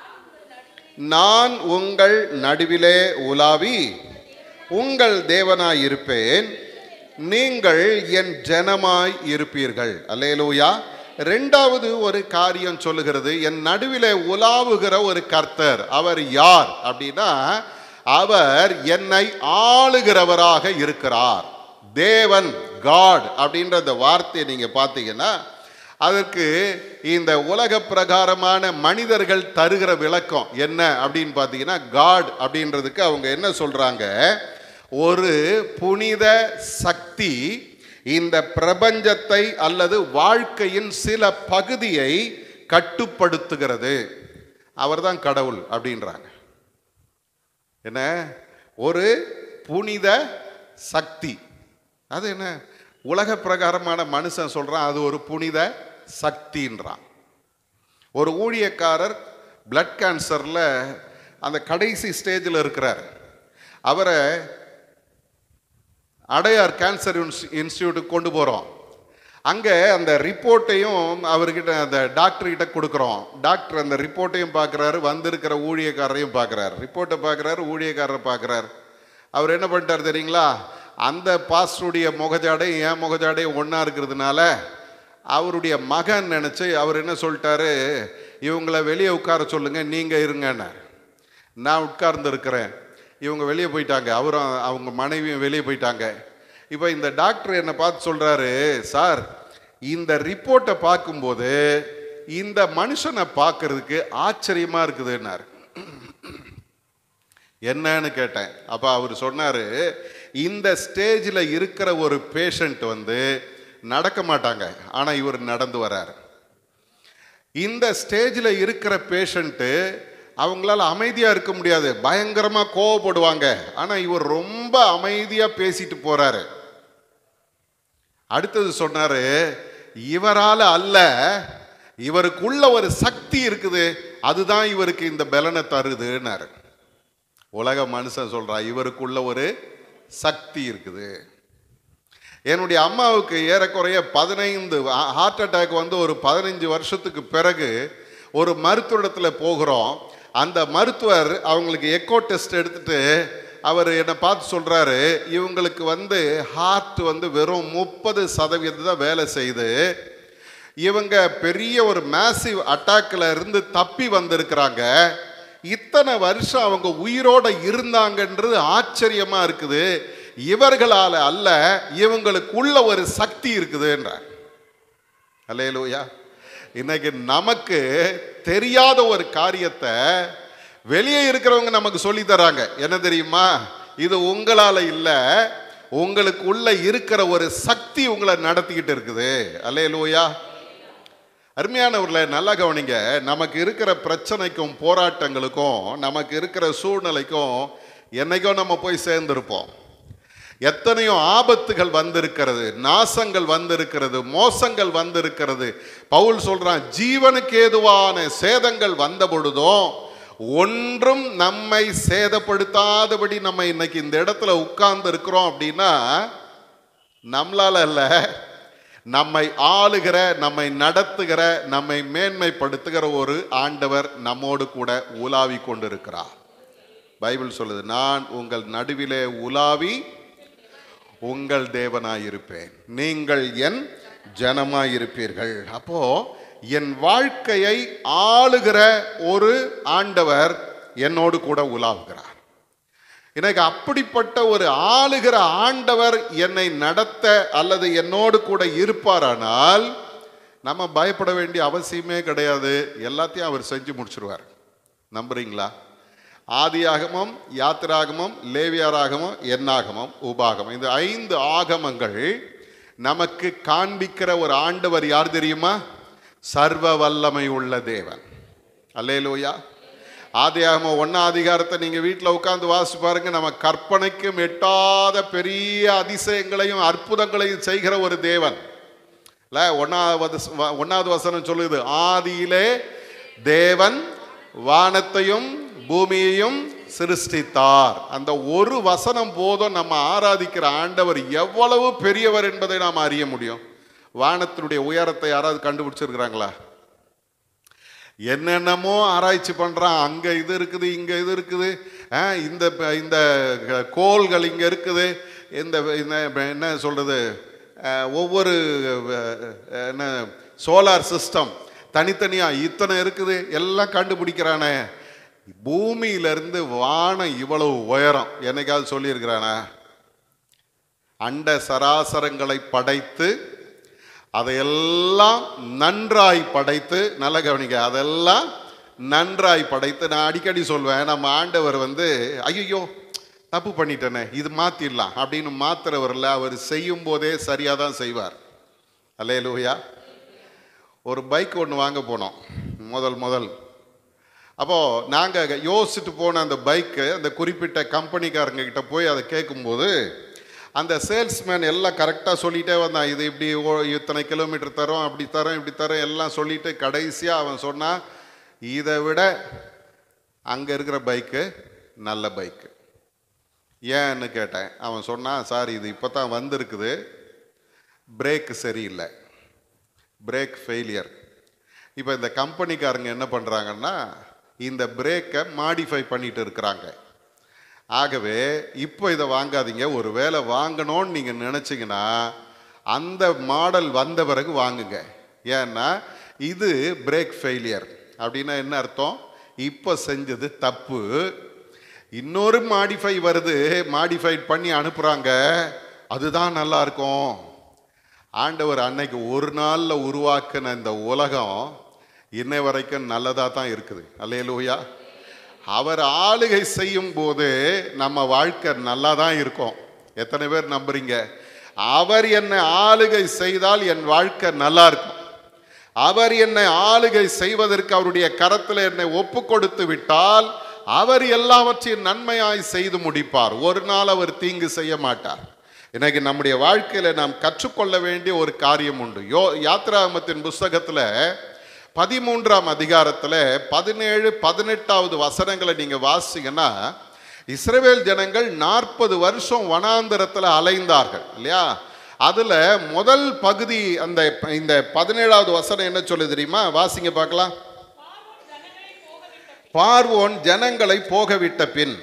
நான் உங்கள் நடுவிலே உலாவி உங்கள் தேவனாய் இருப்பேன் நீங்கள் என் ஜனமாய் இருப்பீர்கள் அல்லேலூயா ரெண்டாவது ஒரு காரியம் சொல்லுகிறது என் நடுவிலே உலாவுகிற ஒரு கர்த்தர் அவர் யார் அப்படின்னா அவர் என்னை ஆளுகிறவராக இருக்கிறார் தேவன் காட் அப்படின்ற அந்த வார்த்தையை நீங்க பார்த்தீங்கன்னா அதற்கு இந்த உலக பிரகாரமான மனிதர்கள் தருகிற விளக்கம் என்ன அப்படின்னு பார்த்தீங்கன்னா காட் அப்படின்றதுக்கு அவங்க என்ன சொல்றாங்க ஒரு புனித சக்தி இந்த பிரபஞ்சத்தை அல்லது வாழ்க்கையின் சில பகுதியை கட்டுப்படுத்துகிறது அவர்தான் கடவுள் அப்படின்றாங்க என்ன ஒரு புனித சக்தி அது என்ன உலக பிரகாரமான மனுஷன் சொல்றான் அது ஒரு புனித சக்தின்றான் ஒரு ஊழியக்காரர் பிளட் கேன்சரில் அந்த கடைசி ஸ்டேஜில் இருக்கிறார் அவரை அடையார் கேன்சர் இன்ஸ்டியூட்டுக்கு கொண்டு போகிறோம் அங்கே அந்த ரிப்போர்ட்டையும் அவர்கிட்ட அந்த டாக்டர்கிட்ட கொடுக்குறோம் டாக்டர் அந்த ரிப்போர்ட்டையும் பார்க்குறாரு வந்திருக்கிற ஊழியக்காரரையும் பார்க்குறாரு ரிப்போர்ட்டை பார்க்குறாரு ஊழியக்காரரை பார்க்குறாரு அவர் என்ன பண்ணிட்டார் தெரியுங்களா அந்த பாஸ்டருடைய முகஜாடை என் முகஜாடையும் ஒன்றா இருக்கிறதுனால அவருடைய மகன் நினச்சி அவர் என்ன சொல்லிட்டாரு இவங்கள வெளியே உட்கார சொல்லுங்க நீங்கள் இருங்கன்னார் நான் உட்கார்ந்து இருக்கிறேன் இவங்க வெளியே போயிட்டாங்க அவரும் அவங்க மனைவியும் வெளியே போயிட்டாங்க இப்போ இந்த டாக்டர் என்னை பார்த்து சொல்கிறாரு சார் இந்த ரிப்போர்ட்டை பார்க்கும்போது இந்த மனுஷனை பார்க்கறதுக்கு ஆச்சரியமா இருக்குதுன்னாரு என்னன்னு கேட்டேன் அப்போ அவர் சொன்னாரு இந்த ஸ்டேஜில் இருக்கிற ஒரு பேஷண்ட் வந்து நடக்க மாட்டாங்க ஆனால் இவர் நடந்து வராரு இந்த ஸ்டேஜில் இருக்கிற பேஷண்ட்டு அவங்களால அமைதியாக இருக்க முடியாது பயங்கரமாக கோவப்படுவாங்க ஆனால் இவர் ரொம்ப அமைதியாக பேசிட்டு போறாரு அடுத்தது சொன்னாரு இவரால அல்ல இவருக்குள்ள ஒரு சக்தி இருக்குது அதுதான் இவருக்கு இந்த பலனை தருதுன்னாரு உலக மனுஷன் சொல்றான் இவருக்குள்ள ஒரு சக்தி இருக்குது என்னுடைய அம்மாவுக்கு ஏறக்குறைய பதினைந்து ஹார்ட் அட்டாக் வந்து ஒரு பதினைஞ்சு வருஷத்துக்கு பிறகு ஒரு மருத்துவத்தில் போகிறோம் அந்த மருத்துவர் அவங்களுக்கு எக்கோ டெஸ்ட் எடுத்துட்டு அவர் என்னை பார்த்து சொல்றாரு இவங்களுக்கு வந்து ஹார்ட் வந்து வெறும் முப்பது சதவீதம் தான் வேலை செய்யுது இவங்க பெரிய ஒரு மேசிவ் அட்டாக்ல இருந்து தப்பி வந்திருக்கிறாங்க இத்தனை வருஷம் அவங்க உயிரோட இருந்தாங்கன்றது ஆச்சரியமா இருக்குது இவர்களால அல்ல இவங்களுக்குள்ள ஒரு சக்தி இருக்குதுன்றார் அல்லேலூயா இன்னைக்கு நமக்கு தெரியாத ஒரு காரியத்தை வெளியே இருக்கிறவங்க நமக்கு சொல்லி தராங்க என்ன தெரியுமா இது உங்களால இல்ல உங்களுக்கு உள்ள இருக்கிற ஒரு சக்தி உங்களை நடத்திக்கிட்டு இருக்குது அல்லேலூயா அருமையானவர்களே நல்லா கவனிங்க நமக்கு இருக்கிற பிரச்சனைக்கும் போராட்டங்களுக்கும் நமக்கு இருக்கிற சூழ்நிலைக்கும் என்னைக்கோ நம்ம போய் சேர்ந்திருப்போம் எத்தனையோ ஆபத்துகள் வந்திருக்கிறது நாசங்கள் வந்திருக்கிறது மோசங்கள் வந்திருக்கிறது பவுல் சொல்றான் ஜீவனுக்கு ஏதுவான சேதங்கள் வந்த பொழுதும் ஒன்றும் நம்மை சேதப்படுத்தாதபடி நம்ம இன்னைக்கு இந்த இடத்துல உட்கார்ந்து இருக்கிறோம் அப்படின்னா நம்மளால அல்ல நம்மை ஆளுகிற நம்மை நடத்துகிற நம்மை மேன்மைப்படுத்துகிற ஒரு ஆண்டவர் நம்மோடு கூட உலாவி கொண்டிருக்கிறார் பைபிள் சொல்லுது நான் உங்கள் நடுவிலே உலாவி உங்கள் தேவனாயிருப்பேன் நீங்கள் என் ஜனமாயிருப்பீர்கள் அப்போ என் வாழ்க்கையை ஆளுகிற ஒரு ஆண்டவர் என்னோடு கூட உலாவுகிறார் எனக்கு அப்படிப்பட்ட ஒரு ஆளுகிற ஆண்டவர் என்னை நடத்த அல்லது என்னோடு கூட இருப்பாரானால் நம்ம பயப்பட வேண்டிய அவசியமே கிடையாது எல்லாத்தையும் அவர் செஞ்சு முடிச்சிருவார் நம்புறீங்களா ஆதியாகமம் யாத்திராகமம் லேவியாராகமம் எண்ணாகமம் உபாகமம் இந்த ஐந்து ஆகமங்கள் நமக்கு காண்பிக்கிற ஒரு ஆண்டவர் யார் தெரியுமா சர்வ வல்லமை உள்ள தேவன் அல்லேலூயா ஆதியாகமம் ஒன்னா அதிகாரத்தை நீங்க வீட்டில் உட்கார்ந்து வாசிச்சு பாருங்க நம்ம கற்பனைக்கும் எட்டாத பெரிய அதிசயங்களையும் அற்புதங்களையும் செய்கிற ஒரு தேவன் இல்ல ஒன்னாவது ஒன்னாவது வசனம் சொல்லுது ஆதியிலே தேவன் வானத்தையும் பூமியையும் சிருஷ்டித்தார் அந்த ஒரு வசனம் போதும் நம்ம ஆராதிக்கிற ஆண்டவர் எவ்வளவு பெரியவர் என்பதை நாம் அறிய முடியும் வானத்தினுடைய உயரத்தை யாராவது கண்டுபிடிச்சிருக்கிறாங்களா என்னென்னமோ ஆராய்ச்சி பண்றான் அங்க இது இருக்குது இங்க இது இருக்குது ஆ, இந்த ப- இந்த கோள்கள் இங்க இருக்குது இந்த இந்த என்ன சொல்றது ஆ, ஒவ்வொரு ஆ, என்ன சோலார் சிஸ்டம் தனித்தனியா இத்தனை இருக்குது எல்லாம் கண்டுபிடிக்கிறானே பூமியிலிருந்து வானம் இவ்வளவு உயரம் என்னைக்காவது சொல்லியிருக்கிறானா அண்ட சராசரங்களை படைத்து அதையெல்லாம் நன்றாய் படைத்து நல்ல கவனிக்க அதெல்லாம் நன்றாய் படைத்து நான் அடிக்கடி சொல்வேன் நம்ம ஆண்டவர் வந்து ஐயோ தப்பு பண்ணிட்டேனே இது மாத்திடலாம் அப்படின்னு மாத்துறவரில் அவர் செய்யும் போதே சரியாக தான் செய்வார் அல்லே லூயா ஒரு பைக் ஒன்று வாங்க போனோம் முதல் முதல் அப்போது நாங்கள் யோசிச்சுட்டு போன அந்த பைக்கு அந்த குறிப்பிட்ட கம்பெனிக்காரங்க கிட்ட போய் அதை கேட்கும்போது அந்த சேல்ஸ்மேன் எல்லாம் கரெக்டாக சொல்லிட்டே வந்தான் இது இப்படி ஓ- இத்தனை கிலோமீட்டர் தரோம் அப்படி தரோம் இப்படி தரோம் எல்லாம் சொல்லிட்டு கடைசியாக அவன் சொன்னான் இதை விட அங்கே இருக்கிற பைக்கு நல்ல பைக்கு ஏன்னு கேட்டேன் அவன் சொன்னான் சார் இது இப்போ தான் வந்திருக்குது பிரேக் சரியில்லை பிரேக் ஃபெயிலியர் இப்போ இந்த கம்பெனிக்காரங்க என்ன பண்ணுறாங்கன்னா இந்த பிரேக்கை மாடிஃபை பண்ணிட்டு இருக்கிறாங்க ஆகவே இப்போ இதை வாங்காதீங்க ஒரு வேளை வாங்கணும்னு நீங்கள் நினச்சிங்கன்னா அந்த மாடல் வந்த பிறகு வாங்குங்க ஏன்னா இது பிரேக் ஃபெயிலியர் அப்படின்னா என்ன அர்த்தம் இப்போ செஞ்சது தப்பு இன்னொரு மாடிஃபை வருது மாடிஃபைட் பண்ணி அனுப்புகிறாங்க அதுதான் நல்லா இருக்கும் ஆண்டவர் அன்னைக்கு ஒரு நாளில் உருவாக்கின இந்த உலகம் இன்னை வரைக்கும் நல்லதாக தான் இருக்குது அல்லேலூயா அவர் ஆளுகை செய்யும் போது நம்ம வாழ்க்கை நல்லா தான் இருக்கும் எத்தனை பேர் நம்புறீங்க அவர் என்னை ஆளுகை செய்தால் என் வாழ்க்கை நல்லா இருக்கும் அவர் என்னை ஆளுகை செய்வதற்கு அவருடைய கரத்தில் என்னை ஒப்பு கொடுத்து விட்டால் அவர் எல்லாவற்றையும் நன்மையாய் செய்து முடிப்பார் ஒரு நாள் அவர் தீங்கு செய்ய மாட்டார் இன்னைக்கு நம்முடைய வாழ்க்கையில நாம் கற்றுக்கொள்ள வேண்டிய ஒரு காரியம் உண்டு யோ யாத்ராகமத்தின் புஸ்தகத்துல பதிமூன்றாம் அதிகாரத்துல பதினேழு பதினெட்டாவது வசனங்களை நீங்க வாசிங்கன்னா இஸ்ரவேல் ஜனங்கள் நாற்பது வருஷம் வனாந்தரத்துல அலைந்தார்கள் இல்லையா அதுல முதல் பகுதி அந்த இந்த பதினேழாவது வசனம் என்ன சொல்லுது தெரியுமா வாசிங்க பார்க்கலாம் பார்வோன் ஜனங்களை போகவிட்ட பின்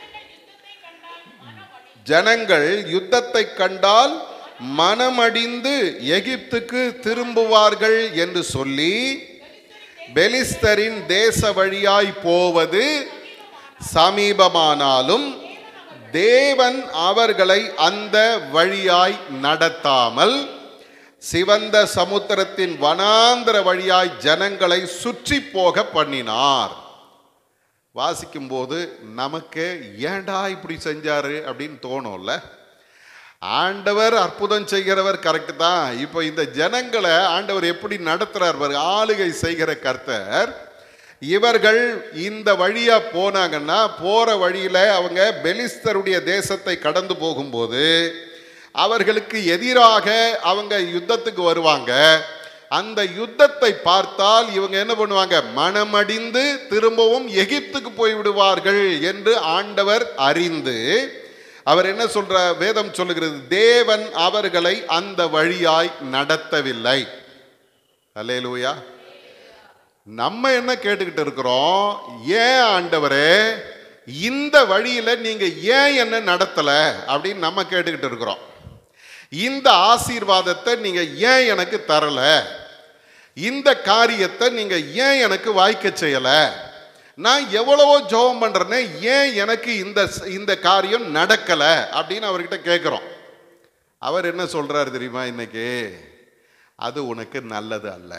ஜனங்கள் யுத்தத்தை கண்டால் மனமடிந்து எகிப்துக்கு திரும்புவார்கள் என்று சொல்லி பெலிஸ்தரின் தேச வழியாய் போவது சமீபமானாலும் தேவன் அவர்களை அந்த வழியாய் நடத்தாமல் சிவந்த சமுத்திரத்தின் வனாந்தர வழியாய் ஜனங்களை சுற்றி போக பண்ணினார் வாசிக்கும்போது நமக்கு ஏன்டா இப்படி செஞ்சாரு அப்படின்னு தோணும்ல ஆண்டவர் அற்புதம் செய்கிறவர் கரெக்ட் தான் இப்போ இந்த ஜனங்களை ஆண்டவர் எப்படி நடத்துறார் பாருங்க ஆளுகை செய்கிற கர்த்தர் இவர்கள் இந்த வழியா போனாங்கன்னா போற வழியில அவங்க பெலிஸ்தருடைய தேசத்தை கடந்து போகும்போது அவர்களுக்கு எதிராக அவங்க யுத்தத்துக்கு வருவாங்க அந்த யுத்தத்தை பார்த்தால் இவங்க என்ன பண்ணுவாங்க மனமடிந்து திரும்பவும் எகிப்துக்கு போய் விடுவார்கள் என்று ஆண்டவர் அறிந்து அவர் என்ன சொல்ற வேதம் சொல்லுகிறது தேவன் அவர்களை அந்த வழியாய் நடத்தவில்லை அல்லேலூயா நம்ம என்ன கேட்டுக்கிட்டு இருக்கிறோம் ஏன் ஆண்டவரே இந்த வழியில நீங்க ஏன் என்ன நடத்தல அப்படின்னு நம்ம கேட்டுக்கிட்டு இருக்கிறோம் இந்த ஆசீர்வாதத்தை நீங்க ஏன் எனக்கு தரல இந்த காரியத்தை நீங்க ஏன் எனக்கு வாய்க்க செய்யல நான் எவ்வளவோ ஜெபம் பண்றேனே ஏன் எனக்கு இந்த இந்த காரியம் நடக்கல அப்படின்னு அவர்கிட்ட கேட்குறோம் அவர் என்ன சொல்றாரு தெரியுமா இன்னைக்கு அது உனக்கு நல்லது அல்ல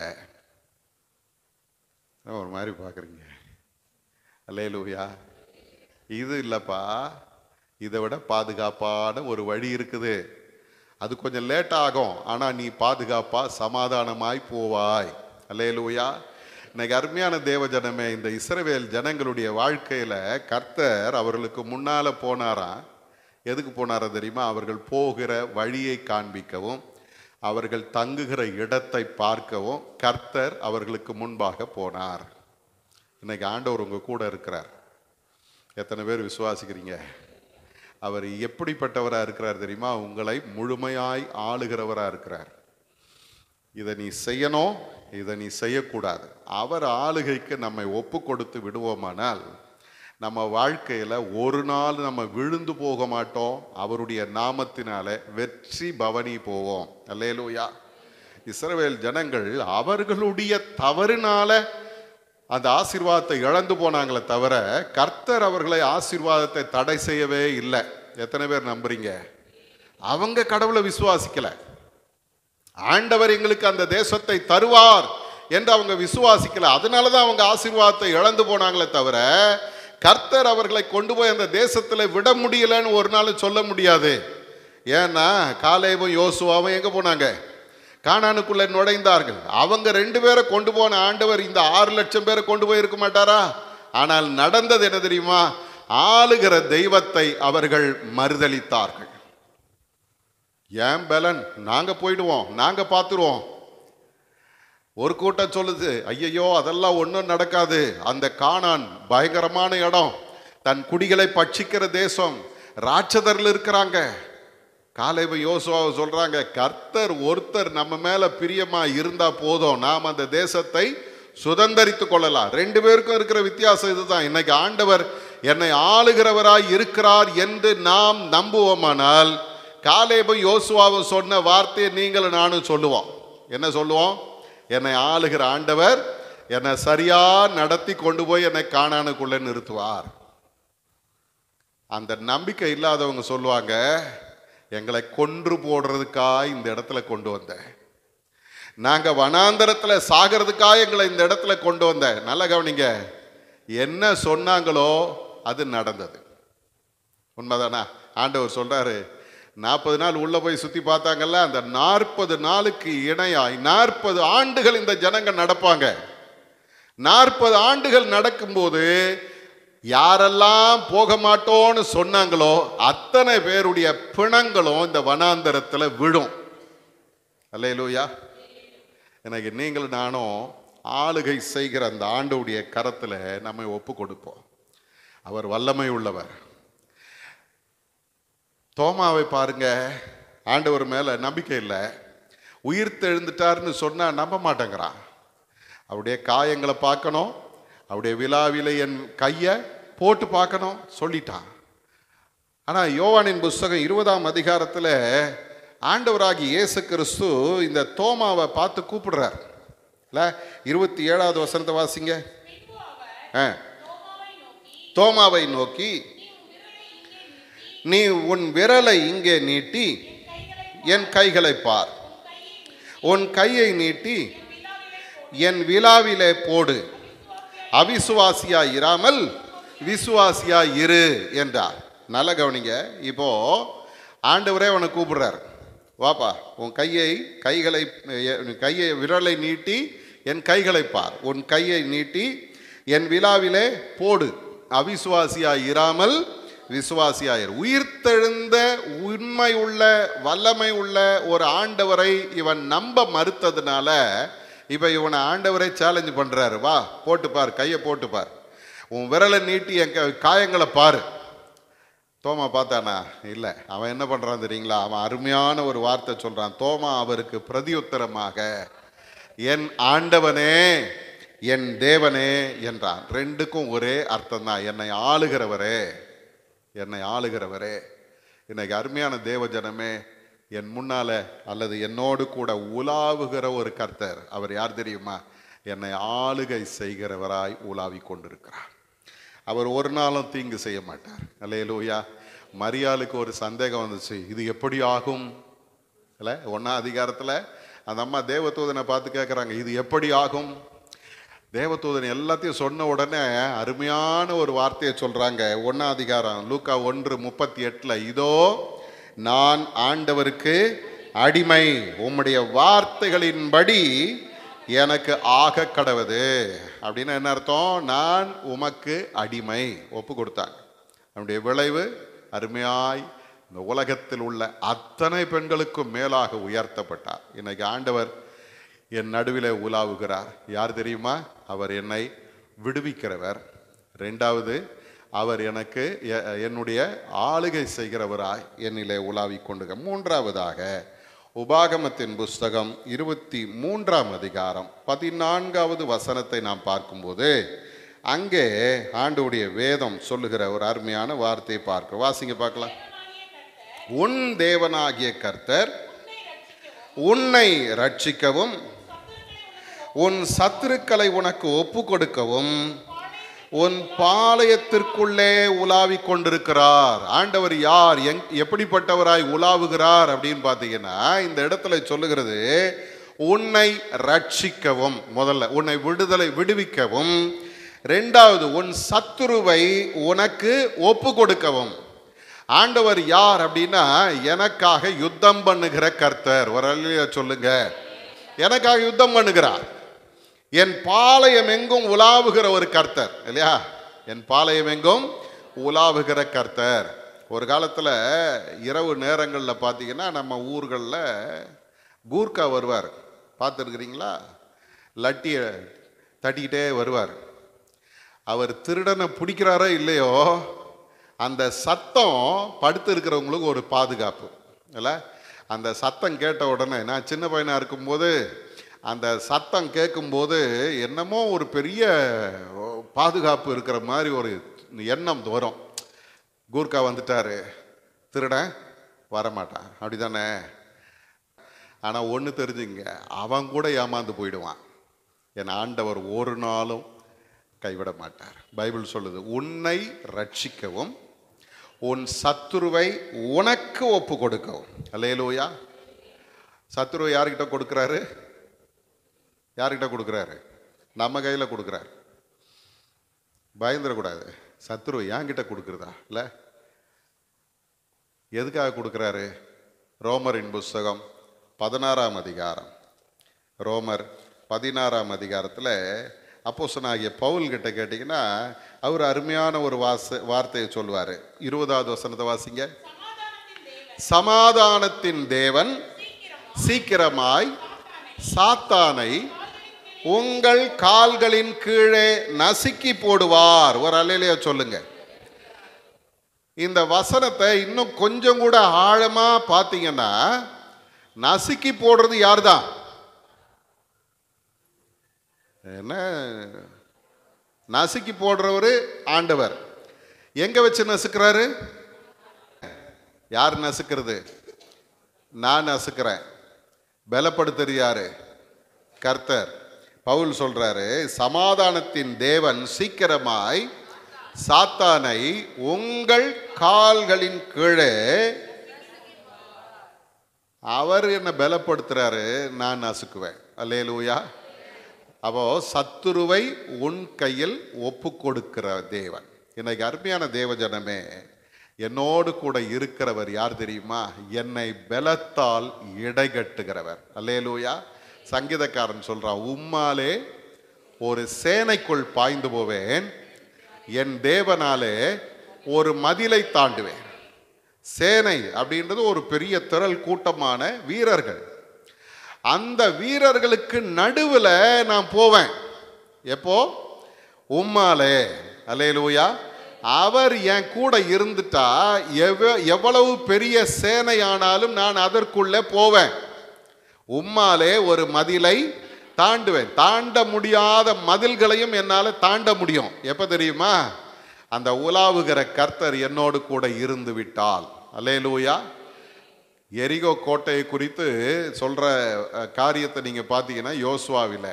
ஒரு மாதிரி பார்க்குறீங்க அல்லேலூயா இது இல்லைப்பா இதை விட பாதுகாப்பான ஒரு வழி இருக்குது அது கொஞ்சம் லேட் ஆகும் ஆனால் நீ பாதுகாப்பா சமாதானமாய் போவாய் அல்லேலூயா இன்னைக்கு அருமையான தேவ ஜனமே இந்த இஸ்ரவேல் ஜனங்களுடைய வாழ்க்கையில கர்த்தர் அவர்களுக்கு முன்னால போனாராம் எதுக்கு போனாரா தெரியுமா அவர்கள் போகிற வழியை காண்பிக்கவும் அவர்கள் தங்குகிற இடத்தை பார்க்கவும் கர்த்தர் அவர்களுக்கு முன்பாக போனார் இன்னைக்கு ஆண்டவர் உங்க கூட இருக்கிறார் எத்தனை பேர் விசுவாசிக்கிறீங்க அவர் எப்படிப்பட்டவராக இருக்கிறார் தெரியுமா உங்களை முழுமையாய் ஆளுகிறவராக இருக்கிறார் இதை நீ செய்யணும் இதை நீ செய்யக்கூடாது அவர் ஆளுகைக்கு நம்மை ஒப்பு கொடுத்து விடுவோமானால் நம்ம வாழ்க்கையில் ஒரு நாள் நம்ம விழுந்து போக மாட்டோம் அவருடைய நாமத்தினால வெற்றி பவனி போவோம் அல்லேலூயா இஸ்ரவேல் ஜனங்கள் அவர்களுடைய தவறுனால அந்த ஆசீர்வாதத்தை இழந்து போனாங்களே தவிர கர்த்தர் அவர்களை ஆசீர்வாதத்தை தடை செய்யவே இல்லை எத்தனை பேர் நம்புறீங்க அவங்க கடவுளை விசுவாசிக்கல ஆண்டவர் எங்களுக்கு அந்த தேசத்தை தருவார் என்று அவங்க விசுவாசிக்கல அதனால தான் அவங்க ஆசீர்வாதத்தை இழந்து போனாங்களே தவிர கர்த்தர் அவர்களை கொண்டு போய் அந்த தேசத்தில் விட முடியலன்னு ஒரு நாள் சொல்ல முடியாது ஏன்னா காலேபும் யோசுவாவும் எங்கே போனாங்க கானானுக்குள்ளே நுழைந்தார்கள் அவங்க ரெண்டு பேரை கொண்டு போன ஆண்டவர் இந்த ஆறு லட்சம் பேரை கொண்டு போய் இருக்க மாட்டாரா ஆனால் நடந்தது என்ன தெரியுமா ஆளுகிற தெய்வத்தை அவர்கள் மறுதளித்தார்கள் ஏன் பலன் நாங்க போயிடுவோம் நாங்க பார்த்துருவோம் ஒரு கூட்டம் சொல்லுது ஐயையோ அதெல்லாம் ஒன்றும் நடக்காது அந்த காணான் பயங்கரமான இடம் தன் குடிகளை பட்சிக்கிற தேசம் ராட்சதர்கள் இருக்கிறாங்க காலைப யோசுவாவை சொல்றாங்க கர்த்தர் ஒருத்தர் நம்ம மேல பிரியமா இருந்தா போதும் நாம் அந்த தேசத்தை சுதந்தரித்து கொள்ளலாம் ரெண்டு பேருக்கும் இருக்கிற வித்தியாசம் இதுதான் இன்னைக்கு ஆண்டவர் என்னை ஆளுகிறவராய் இருக்கிறார் என்று நாம் நம்புவோமானால் காலேபும் யோசுவாவும் சொன்ன வார்த்தையை நீங்களும் நானும் சொல்லுவோம் என்ன சொல்லுவோம் என்னை ஆளுகிற ஆண்டவர் என்னை சரியா நடத்தி கொண்டு போய் என்னை காணானுக்குள்ளே நிறுத்துவார் அந்த நம்பிக்கை இல்லாதவங்க சொல்லுவாங்க எங்களை கொன்று போடுறதுக்காக இந்த இடத்துல கொண்டு வந்தேன் நாங்க வனாந்தரத்துல சாகிறதுக்காக எங்களை இந்த இடத்துல கொண்டு வந்த நல்ல கவனிங்க என்ன சொன்னாங்களோ அது நடந்தது உண்மைதானா ஆண்டவர் சொல்றாரு நாற்பது நாள் உள்ள போய் சுத்தி பார்த்தாங்கல்ல அந்த நாற்பது நாளுக்கு இணையாய் நாற்பது ஆண்டுகள் இந்த ஜனங்க நடப்பாங்க நாற்பது ஆண்டுகள் நடக்கும்போது யாரெல்லாம் போக மாட்டோம்னு சொன்னாங்களோ அத்தனை பேருடைய பிணங்களும் இந்த வனாந்தரத்துல விழும் அல்லேலூயா எனக்கு நீங்கள் நானும் ஆளுகை செய்கிற அந்த ஆண்டவுடைய கரத்துல நம்மை ஒப்பு கொடுப்போம் அவர் வல்லமை உள்ளவர் தோமாவை பாருங்க ஆண்டவர் மேல நம்பிக்கை இல்லை உயிர் தெழுந்துட்டாருன்னு சொன்னா நம்ப மாட்டேங்கிறான் அவருடைய காயங்களை பார்க்கணும் அவருடைய விழாவில என் கையை போட்டு பார்க்கணும் சொல்லிட்டான் ஆனா யோவானின் புஸ்தகம் இருபதாம் அதிகாரத்துல ஆண்டவராகி இயேசு கிறிஸ்து இந்த தோமாவை பார்த்து கூப்பிடுறார் இல்ல இருபத்தி ஏழாவது வசனத்தை வாசிங்க ஆ. தோமாவை நோக்கி நீ உன் விரலை இங்கே நீட்டி என் கைகளை பார் உன் கையை நீட்டி என் விழாவிலே போடு அவிசுவாசியா இராமல் விசுவாசியா இரு என்றார் நல்ல கவனிங்க இப்போ ஆண்டவரே அவனை கூப்பிடுறார் வாப்பா உன் கையை கைகளை என் கையை விரலை நீட்டி என் கைகளை பார் உன் கையை நீட்டி என் விழாவிலே போடு அவிசுவாசியா இராமல் விசுவாசியாயிரு உயிர்த்தெழுந்த உண்மை உள்ள வல்லமை உள்ள ஒரு ஆண்டவரை இவன் நம்ப மறுத்ததுனால இப்ப இவனை ஆண்டவரை சேலஞ்ச் பண்றாரு வா போட்டு பார் கையை போட்டு பார் உன் விரலை நீட்டி என் க- காயங்களை பாரு தோமா பார்த்தானா இல்லை அவன் என்ன பண்றான் தெரியுங்களா அவன் அருமையான ஒரு வார்த்தை சொல்றான் தோமா அவருக்கு பிரதியுத்தரமாக என் ஆண்டவனே என் தேவனே என்றான் ரெண்டுக்கும் ஒரே அர்த்தம் தான் என்னை ஆளுகிறவரே என்னை ஆளுகிறவரே இன்னைக்கு அருமையான தேவ ஜனமே என் முன்னால அல்லது என்னோடு கூட உலாவுகிற ஒரு கர்த்தர் அவர் யார் தெரியுமா என்னை ஆளுகை செய்கிறவராய் உலாவிக் கொண்டிருக்கிறார் அவர் ஒரு நாளும் தீங்கு செய்ய மாட்டார் அல்லேலூயா மரியாளுக்கு ஒரு சந்தேகம் வந்துச்சு இது எப்படி ஆகும் இல்லை ஒன்றா அதிகாரத்தில் அந்த அம்மா தேவதூதனை பார்த்து கேட்குறாங்க இது எப்படி ஆகும் தேவதூதன் எல்லாத்தையும் சொன்ன உடனே அருமையான ஒரு வார்த்தையை சொல்றாங்க ஒன்னா அதிகாரம் லூக்கா ஒன்று முப்பத்தி எட்டுல இதோ நான் ஆண்டவருக்கு அடிமை உம்முடைய வார்த்தைகளின்படி எனக்கு ஆக கடவுது அப்படின்னு என்ன அர்த்தம் நான் உமக்கு அடிமை ஒப்பு கொடுத்தாங்க அவனுடைய விளைவு அருமையாய் இந்த உலகத்தில் உள்ள அத்தனை பெண்களுக்கும் மேலாக உயர்த்தப்பட்டார் இன்னைக்கு ஆண்டவர் என் நடுவிலே உலாவுகிறார் யார் தெரியுமா அவர் என்னை விடுவிக்கிறவர் ரெண்டாவது அவர் எனக்கு எ- என்னுடைய ஆளுகை செய்கிறவராய் என்னிலே உலாவிக் கொண்டு மூன்றாவதாக உபாகமத்தின் புஸ்தகம் இருபத்தி மூன்றாம் அதிகாரம் பதினான்காவது வசனத்தை நாம் பார்க்கும்போது அங்கே ஆண்டவுடைய வேதம் சொல்லுகிற ஒரு அருமையான வார்த்தையை பார்க்க வாசிங்க பார்க்கலாம் உன் தேவனாகிய கர்த்தர் உன்னை ரட்சிக்கவும் உன் சத்துருக்களை உனக்கு ஒப்பு கொடுக்கவும் உன் பாளையத்திற்குள்ளே உலாவிக் கொண்டிருக்கிறார் ஆண்டவர் யார் எங் எப்படிப்பட்டவராய் உலாவுகிறார் அப்படின்னு பார்த்தீங்கன்னா இந்த இடத்துல சொல்லுகிறது உன்னை ரட்சிக்கவும் முதல்ல உன்னை விடுதலை விடுவிக்கவும் ரெண்டாவது உன் சத்துருவை உனக்கு ஒப்பு கொடுக்கவும் ஆண்டவர் யார் அப்படின்னா எனக்காக யுத்தம் பண்ணுகிற கர்த்தர் ஒரு அல்லையா சொல்லுங்க எனக்காக யுத்தம் பண்ணுகிறார் என் பாளையம் எங்கும் உலாவுகிற ஒரு கர்த்தர் இல்லையா என் பாளையம் எங்கும் உலாவுகிற கர்த்தர் ஒரு காலத்தில் இரவு நேரங்களில் பார்த்தீங்கன்னா நம்ம ஊர்களில் கூர்க்கா வருவார் பார்த்துருக்குறீங்களா லட்டியை தட்டிக்கிட்டே வருவார் அவர் திருடனை பிடிக்கிறாரோ இல்லையோ அந்த சத்தம் படுத்து இருக்கிறவங்களுக்கு ஒரு பாதுகாப்பு இல்லை அந்த சத்தம் கேட்ட உடனே நான் சின்ன பையனாக இருக்கும்போது அந்த சத்தம் கேட்கும்போது என்னமோ ஒரு பெரிய பாதுகாப்பு இருக்கிற மாதிரி ஒரு எண்ணம் வரும் கூர்க்கா வந்துட்டாரு திருடன் வரமாட்டான் அப்படிதானே ஆனால் ஒன்று தெரிஞ்சுங்க அவன் கூட ஏமாந்து போயிடுவான் என் ஆண்டவர் ஒரு நாளும் கைவிட மாட்டார் பைபிள் சொல்லுது உன்னை ரட்சிக்கவும் உன் சத்துருவை உனக்கு ஒப்பு கொடுக்கவும் அல்லேலூயா சத்துருவை யார்கிட்ட கொடுக்குறாரு யார்கிட்ட கொடுக்குறாரு நம்ம கையில் கொடுக்குறாரு பயந்துடக்கூடாது சத்துருவை என்கிட்ட கொடுக்குறதா இல்லை எதுக்காக கொடுக்குறாரு ரோமரின் புஸ்தகம் பதினாறாம் அதிகாரம் ரோமர் பதினாறாம் அதிகாரத்தில் அப்போஸ்தலனாகிய பவுல் கிட்ட கேட்டிங்கன்னா அவர் அருமையான ஒரு வாச வார்த்தையை சொல்லுவார் இருபதாவது வசனத்தை வாசிங்க சமாதானத்தின் தேவன் சீக்கிரமாய் சாத்தானை உங்கள் கால்களின் கீழே நசுக்கி போடுவார் ஒரு அலையிலையா சொல்லுங்க இந்த வசனத்தை இன்னும் கொஞ்சம் கூட ஆழமா பார்த்தீங்கன்னா நசுக்கி போடுறது யார்தான் என்ன நசுக்கி போடுறவர் ஆண்டவர் எங்க வச்சு நசுக்கிறாரு யார் நசுக்கிறது நான் நசுக்கிறேன் பலப்படுத்துறது யாரு கர்த்தர் பவுல் சொல்றாரு சமாதானத்தின் தேவன் சீக்கிரமாய் சாத்தானை உங்கள் கால்களின் கீழே அவர் என்ன பலப்படுத்துறாரு நான் நசுக்குவேன் அல்லேலூயா அப்போ சத்துருவை உன் கையில் ஒப்பு கொடுக்கிற தேவன் இன்னைக்கு அருமையான தேவஜனமே என்னோடு கூட இருக்கிறவர் யார் தெரியுமா என்னை பலத்தால் இடைகட்டுகிறவர் அல்லேலூயா சங்கீதக்காரன் சொல்றான் உம்மாலே ஒரு சேனைக்குள் பாய்ந்து போவேன் என் தேவனாலே ஒரு மதிலை தாண்டுவேன் சேனை அப்படின்றது ஒரு பெரிய திரள் கூட்டமான வீரர்கள் அந்த வீரர்களுக்கு நடுவில் நான் போவேன் எப்போ உம்மாலே அலேலூயா அவர் என் கூட இருந்துட்டா எவ எவ்வளவு பெரிய சேனையானாலும் நான் அதற்குள்ளே போவேன் உம்மாலே ஒரு மதிலை தாண்டுவேன் தாண்ட முடியாத மதில்களையும் என்னால் தாண்ட முடியும் எப்போ தெரியுமா அந்த உலாவுகிற கர்த்தர் என்னோடு கூட இருந்து விட்டால் அல்லேலூயா எரிகோ கோட்டையை குறித்து சொல்ற அஹ், காரியத்தை நீங்க பார்த்தீங்கன்னா யோசுவாவில்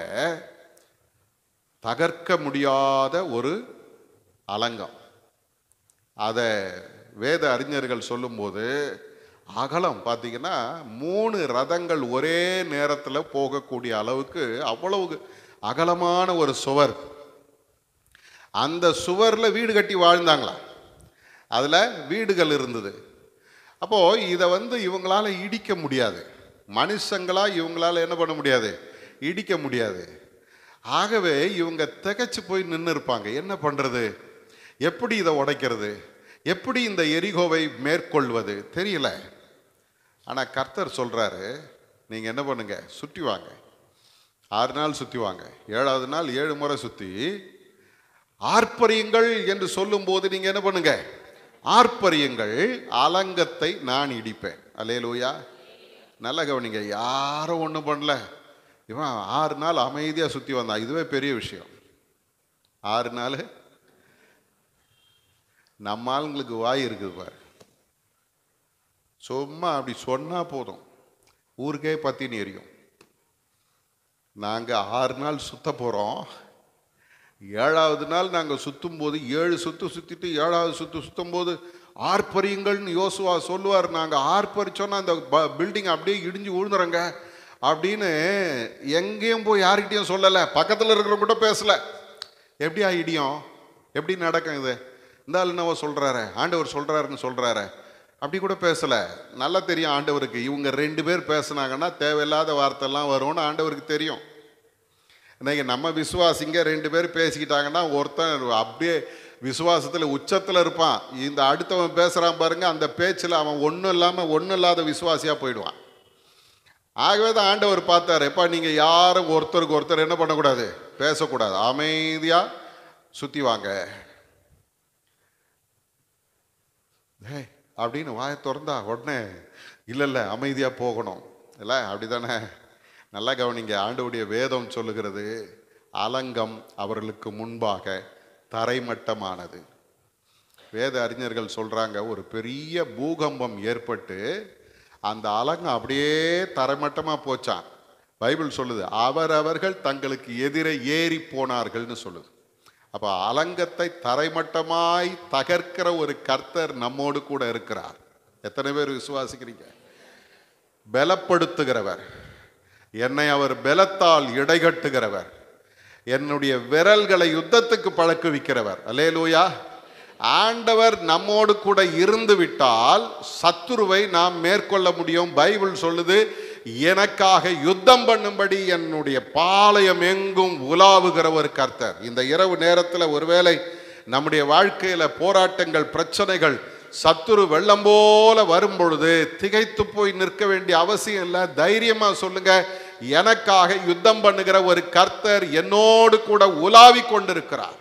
தகர்க்க முடியாத ஒரு அலங்கம் அதை வேத அறிஞர்கள் சொல்லும்போது அகலம் பார்த்தீங்கன்னா மூணு ரதங்கள் ஒரே நேரத்தில் போகக்கூடிய அளவுக்கு அவ்வளவு அகலமான ஒரு சுவர் அந்த சுவரில் வீடு கட்டி வாழ்ந்தாங்களாம் அதில் வீடுகள் இருந்தது அப்போது இதை வந்து இவங்களால இடிக்க முடியாது மனுஷங்களா இவங்களால என்ன பண்ண முடியாது இடிக்க முடியாது ஆகவே இவங்க திகைச்சு போய் நின்று இருப்பாங்க என்ன பண்ணுறது எப்படி இதை உடைக்கிறது எப்படி இந்த எரிகோவை மேற்கொள்வது தெரியல ஆனால் கர்த்தர் சொல்கிறாரு நீங்கள் என்ன பண்ணுங்க சுற்றி வாங்க ஆறு நாள் சுற்றி வாங்க ஏழாவது நாள் ஏழு முறை சுற்றி ஆர்ப்பரியுங்கள் என்று சொல்லும்போது நீங்கள் என்ன பண்ணுங்க ஆர்ப்பரியுங்கள் அலங்கத்தை நான் இடிப்பேன் அல்லேலூயா நல்ல கவனிங்க யாரும் ஒன்றும் பண்ணல இவன் ஆறு நாள் அமைதியாக சுற்றி வந்தான் இதுவே பெரிய விஷயம் ஆறு நாள் நம்ம ஆளுங்களுக்கு வாய் இருக்குது பாரு சும்மா அப்படி சொன்னா போதும் ஊருக்கே பத்தினி எரியும் நாங்கள் ஆறு நாள் சுத்த போகிறோம் ஏழாவது நாள் நாங்கள் சுற்றும் போது ஏழு சுத்து சுற்றிட்டு ஏழாவது சுத்து சுத்தும் போது ஆர்ப்பரியுங்கள்னு யோசுவா சொல்லுவார் நாங்கள் ஆர்ப்பரிச்சோன்னா அந்த பில்டிங் அப்படியே இடிஞ்சு விழுந்துறோங்க அப்படின்னு எங்கேயும் போய் யார்கிட்டயும் சொல்லலை பக்கத்தில் இருக்கிறவங்க கூட பேசலை எப்படியா இடியும் எப்படி நடக்கும் இது இந்த ஆள் என்னவோ சொல்கிறாரு ஆண்டவர் சொல்கிறாருன்னு சொல்கிறாரு அப்படி கூட பேசலை நல்லா தெரியும் ஆண்டவருக்கு இவங்க ரெண்டு பேர் பேசுனாங்கன்னா தேவையில்லாத வார்த்தைலாம் வரும்னு ஆண்டவருக்கு தெரியும் இன்னைக்கு நம்ம விசுவாசிங்க ரெண்டு பேர் பேசிக்கிட்டாங்கன்னா ஒருத்தன் அப்படியே விசுவாசத்தில் உச்சத்தில் இருப்பான் இந்த அடுத்தவன் பேசுகிறான் பாருங்க அந்த பேச்சில் அவன் ஒன்றும் இல்லாமல் ஒன்றும் இல்லாத விசுவாசியாக போயிடுவான் ஆகவே தான் ஆண்டவர் பார்த்தாரு எப்பா நீங்கள் யாரும் ஒருத்தருக்கு ஒருத்தர் என்ன பண்ணக்கூடாது பேசக்கூடாது அமைதியாக சுற்றி வாங்க ஏய் அப்படின்னு வாயை திறந்தா உடனே இல்லை இல்லை அமைதியாக போகணும் இல்லை அப்படி தானே நல்லா கவனிங்க ஆண்டவுடைய வேதம் சொல்லுகிறது அலங்கம் அவர்களுக்கு முன்பாக தரைமட்டமானது வேத அறிஞர்கள் சொல்றாங்க ஒரு பெரிய பூகம்பம் ஏற்பட்டு அந்த அலங்கம் அப்படியே தரைமட்டமாக போச்சான் பைபிள் சொல்லுது அவரவர்கள் தங்களுக்கு எதிரே ஏறி போனார்கள்னு சொல்லுது அப்ப அலங்கத்தை தரைமட்டமாய் தகர்க்கிற ஒரு கர்த்தர் நம்மோடு கூட இருக்கிறார் எத்தனை பேர் விசுவாசிக்கிறீங்க பலப்படுத்துகிறவர் என்னை அவர் பலத்தால் இடைகட்டுகிறவர் என்னுடைய விரல்களை யுத்தத்துக்கு பழக்குவிக்கிறவர் அல்லேலூயா ஆண்டவர் நம்மோடு கூட இருந்து விட்டால் சத்துருவை நாம் மேற்கொள்ள முடியும் பைபிள் சொல்லுது எனக்காக யுத்தம் பண்ணும்படி என்னுடைய பாளையம் எங்கும் உலாவுகிற ஒரு கர்த்தர் இந்த இரவு நேரத்தில் ஒருவேளை நம்முடைய வாழ்க்கையில போராட்டங்கள் பிரச்சனைகள் சத்துரு வெள்ளம் போல வரும் பொழுது திகைத்து போய் நிற்க வேண்டிய அவசியம் இல்லை தைரியமா சொல்லுங்க எனக்காக யுத்தம் பண்ணுகிற ஒரு கர்த்தர் என்னோடு கூட உலாவி கொண்டிருக்கிறார்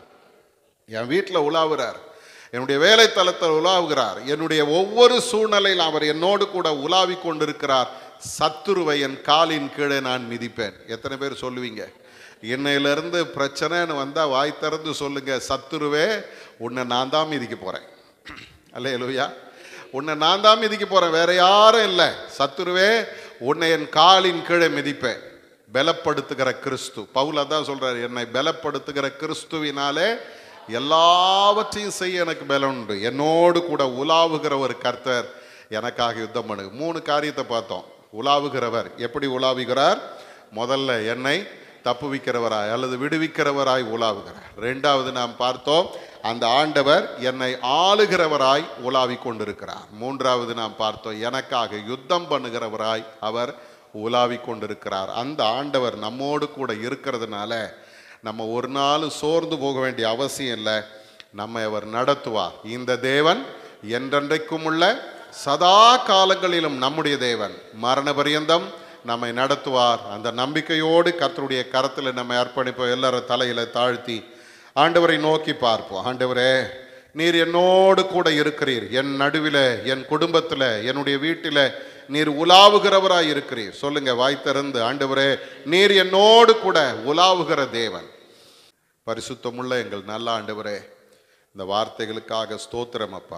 என் வீட்டில் உலாவுறார் என்னுடைய வேலை தளத்தில் உலாவுகிறார் என்னுடைய ஒவ்வொரு சூழ்நிலையில் அவர் என்னோடு கூட உலாவி கொண்டிருக்கிறார் சத்துருவை என் காலின் கீழே நான் மிதிப்பேன் எத்தனை பேர் சொல்லுவீங்க இன்னையிலிருந்து பிரச்சனைன்னு வந்தால் வாய் திறந்து சொல்லுங்க சத்துருவே உன்னை நான் தான் மிதிக்க போகிறேன் அல்ல எழுவியா உன்னை நான் தான் மிதிக்க போகிறேன் வேற யாரும் இல்லை சத்துருவே உன்னை என் காலின் கீழே மிதிப்பேன் பலப்படுத்துகிற கிறிஸ்து பவுல் அதான் சொல்றாரு என்னை பலப்படுத்துகிற கிறிஸ்துவினாலே எல்லாவற்றையும் செய்ய எனக்கு பலம் உண்டு என்னோடு கூட உலாவுகிற ஒரு கர்த்தர் எனக்காக யுத்தம் பண்ணு மூணு காரியத்தை பார்த்தோம் உலாவுகிறவர் எப்படி உலாவுகிறார் முதல்ல என்னை தப்புவிக்கிறவராய் அல்லது விடுவிக்கிறவராய் உலாவுகிறார் ரெண்டாவது நாம் பார்த்தோம் அந்த ஆண்டவர் என்னை ஆளுகிறவராய் உலாவி கொண்டிருக்கிறார் மூன்றாவது நாம் பார்த்தோம் எனக்காக யுத்தம் பண்ணுகிறவராய் அவர் உலாவி கொண்டிருக்கிறார் அந்த ஆண்டவர் நம்மோடு கூட இருக்கிறதுனால நம்ம ஒரு நாள் சோர்ந்து போக வேண்டிய அவசியம் இல்லை நம்மை அவர் நடத்துவார் இந்த தேவன் என்றென்றைக்கும் உள்ள சதா காலங்களிலும் நம்முடைய தேவன் மரண பரியந்தம் நம்மை நடத்துவார் அந்த நம்பிக்கையோடு கர்த்தருடைய கரத்தில் நம்மை அர்ப்பணிப்போம் எல்லாரும் தலையில தாழ்த்தி ஆண்டவரை நோக்கி பார்ப்போம் ஆண்டவரே நீர் என்னோடு கூட இருக்கிறீர் என் நடுவில் என் குடும்பத்தில் என்னுடைய வீட்டில் நீர் உலாவுகிறவராய் இருக்கிறீர் சொல்லுங்க வாய் திறந்து ஆண்டவரே நீர் என்னோடு கூட உலாவுகிற தேவன் பரிசுத்தமுள்ள எங்கள் நல்ல ஆண்டவரே இந்த வார்த்தைகளுக்காக ஸ்தோத்திரம் அப்பா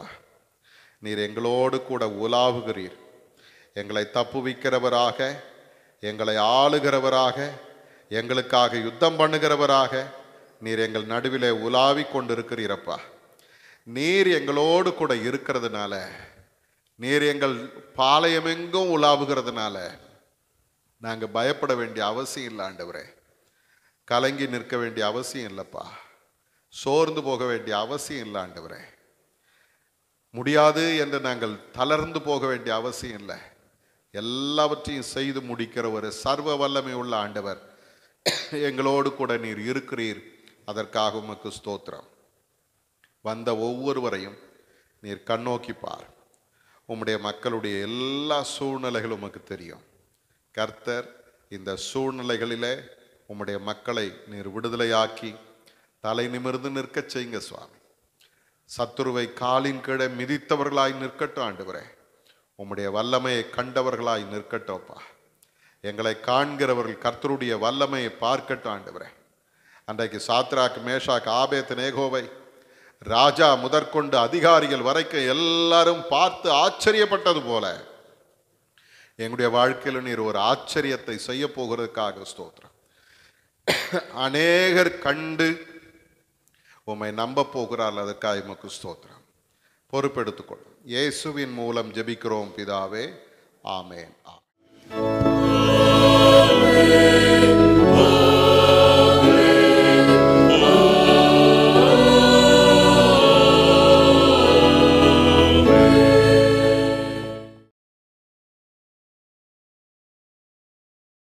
நீர் எங்களோடு கூட உலாவுகிறீர் எங்களை தப்புவிக்கிறவராக எங்களை ஆளுகிறவராக எங்களுக்காக யுத்தம் பண்ணுகிறவராக நீர் எங்கள் நடுவிலே உலாவி கொண்டிருக்கிறீரப்பா நீர் எங்களோடு கூட இருக்கிறதுனால நீர் எங்கள் பாளையமெங்கும் உலாவுகிறதுனால நாங்கள் பயப்பட வேண்டிய அவசியம் இல்லை ஆண்டவரே கலங்கி நிற்க வேண்டிய அவசியம் இல்லைப்பா சோர்ந்து போக வேண்டிய அவசியம் இல்லை ஆண்டவரே முடியாது என்று நாங்கள் தளர்ந்து போக வேண்டிய அவசியம் இல்லை எல்லாவற்றையும் செய்து முடிக்கிற ஒரு சர்வ வல்லமை உள்ள ஆண்டவர் எங்களோடு கூட நீர் இருக்கிறீர் அதற்காக உமக்கு ஸ்தோத்திரம் வந்த ஒவ்வொருவரையும் நீர் கண்ணோக்கி பார் உம்முடைய மக்களுடைய எல்லா சூழ்நிலைகளும் உமக்கு தெரியும் கர்த்தர் இந்த சூழ்நிலைகளிலே உம்முடைய மக்களை நீர் விடுதலையாக்கி தலை நிமிர்ந்து நிற்கச் செய்யுங்க சுவாமி சத்துருவை காலின் கீழே மிதித்தவர்களாய் நிற்கட்டும் ஆண்டவரே உம்முடைய வல்லமையை கண்டவர்களாய் நிற்கட்டும்ப்பா எங்களை காண்கிறவர்கள் கர்த்தருடைய வல்லமையை பார்க்கட்டும் ஆண்டவரே அன்றைக்கு சாத்ராக் மேஷாக் ஆபேத் நேகோவை ராஜா முதற்கொண்டு அதிகாரிகள் வரைக்கும் எல்லாரும் பார்த்து ஆச்சரியப்பட்டது போல எங்களுடைய வாழ்க்கையில் நீர் ஒரு ஆச்சரியத்தை செய்ய போகிறதுக்காக ஸ்தோத்திரம் அநேகர் கண்டு உம்மை நம்ப போகிறார்கள் அதற்காக உமக்கு ஸ்தோத்திரம் பொறுப்பெடுத்துக்கொள்ளும் இயேசுவின் மூலம் ஜெபிக்கிறோம் பிதாவே ஆமேன் ஆமேன்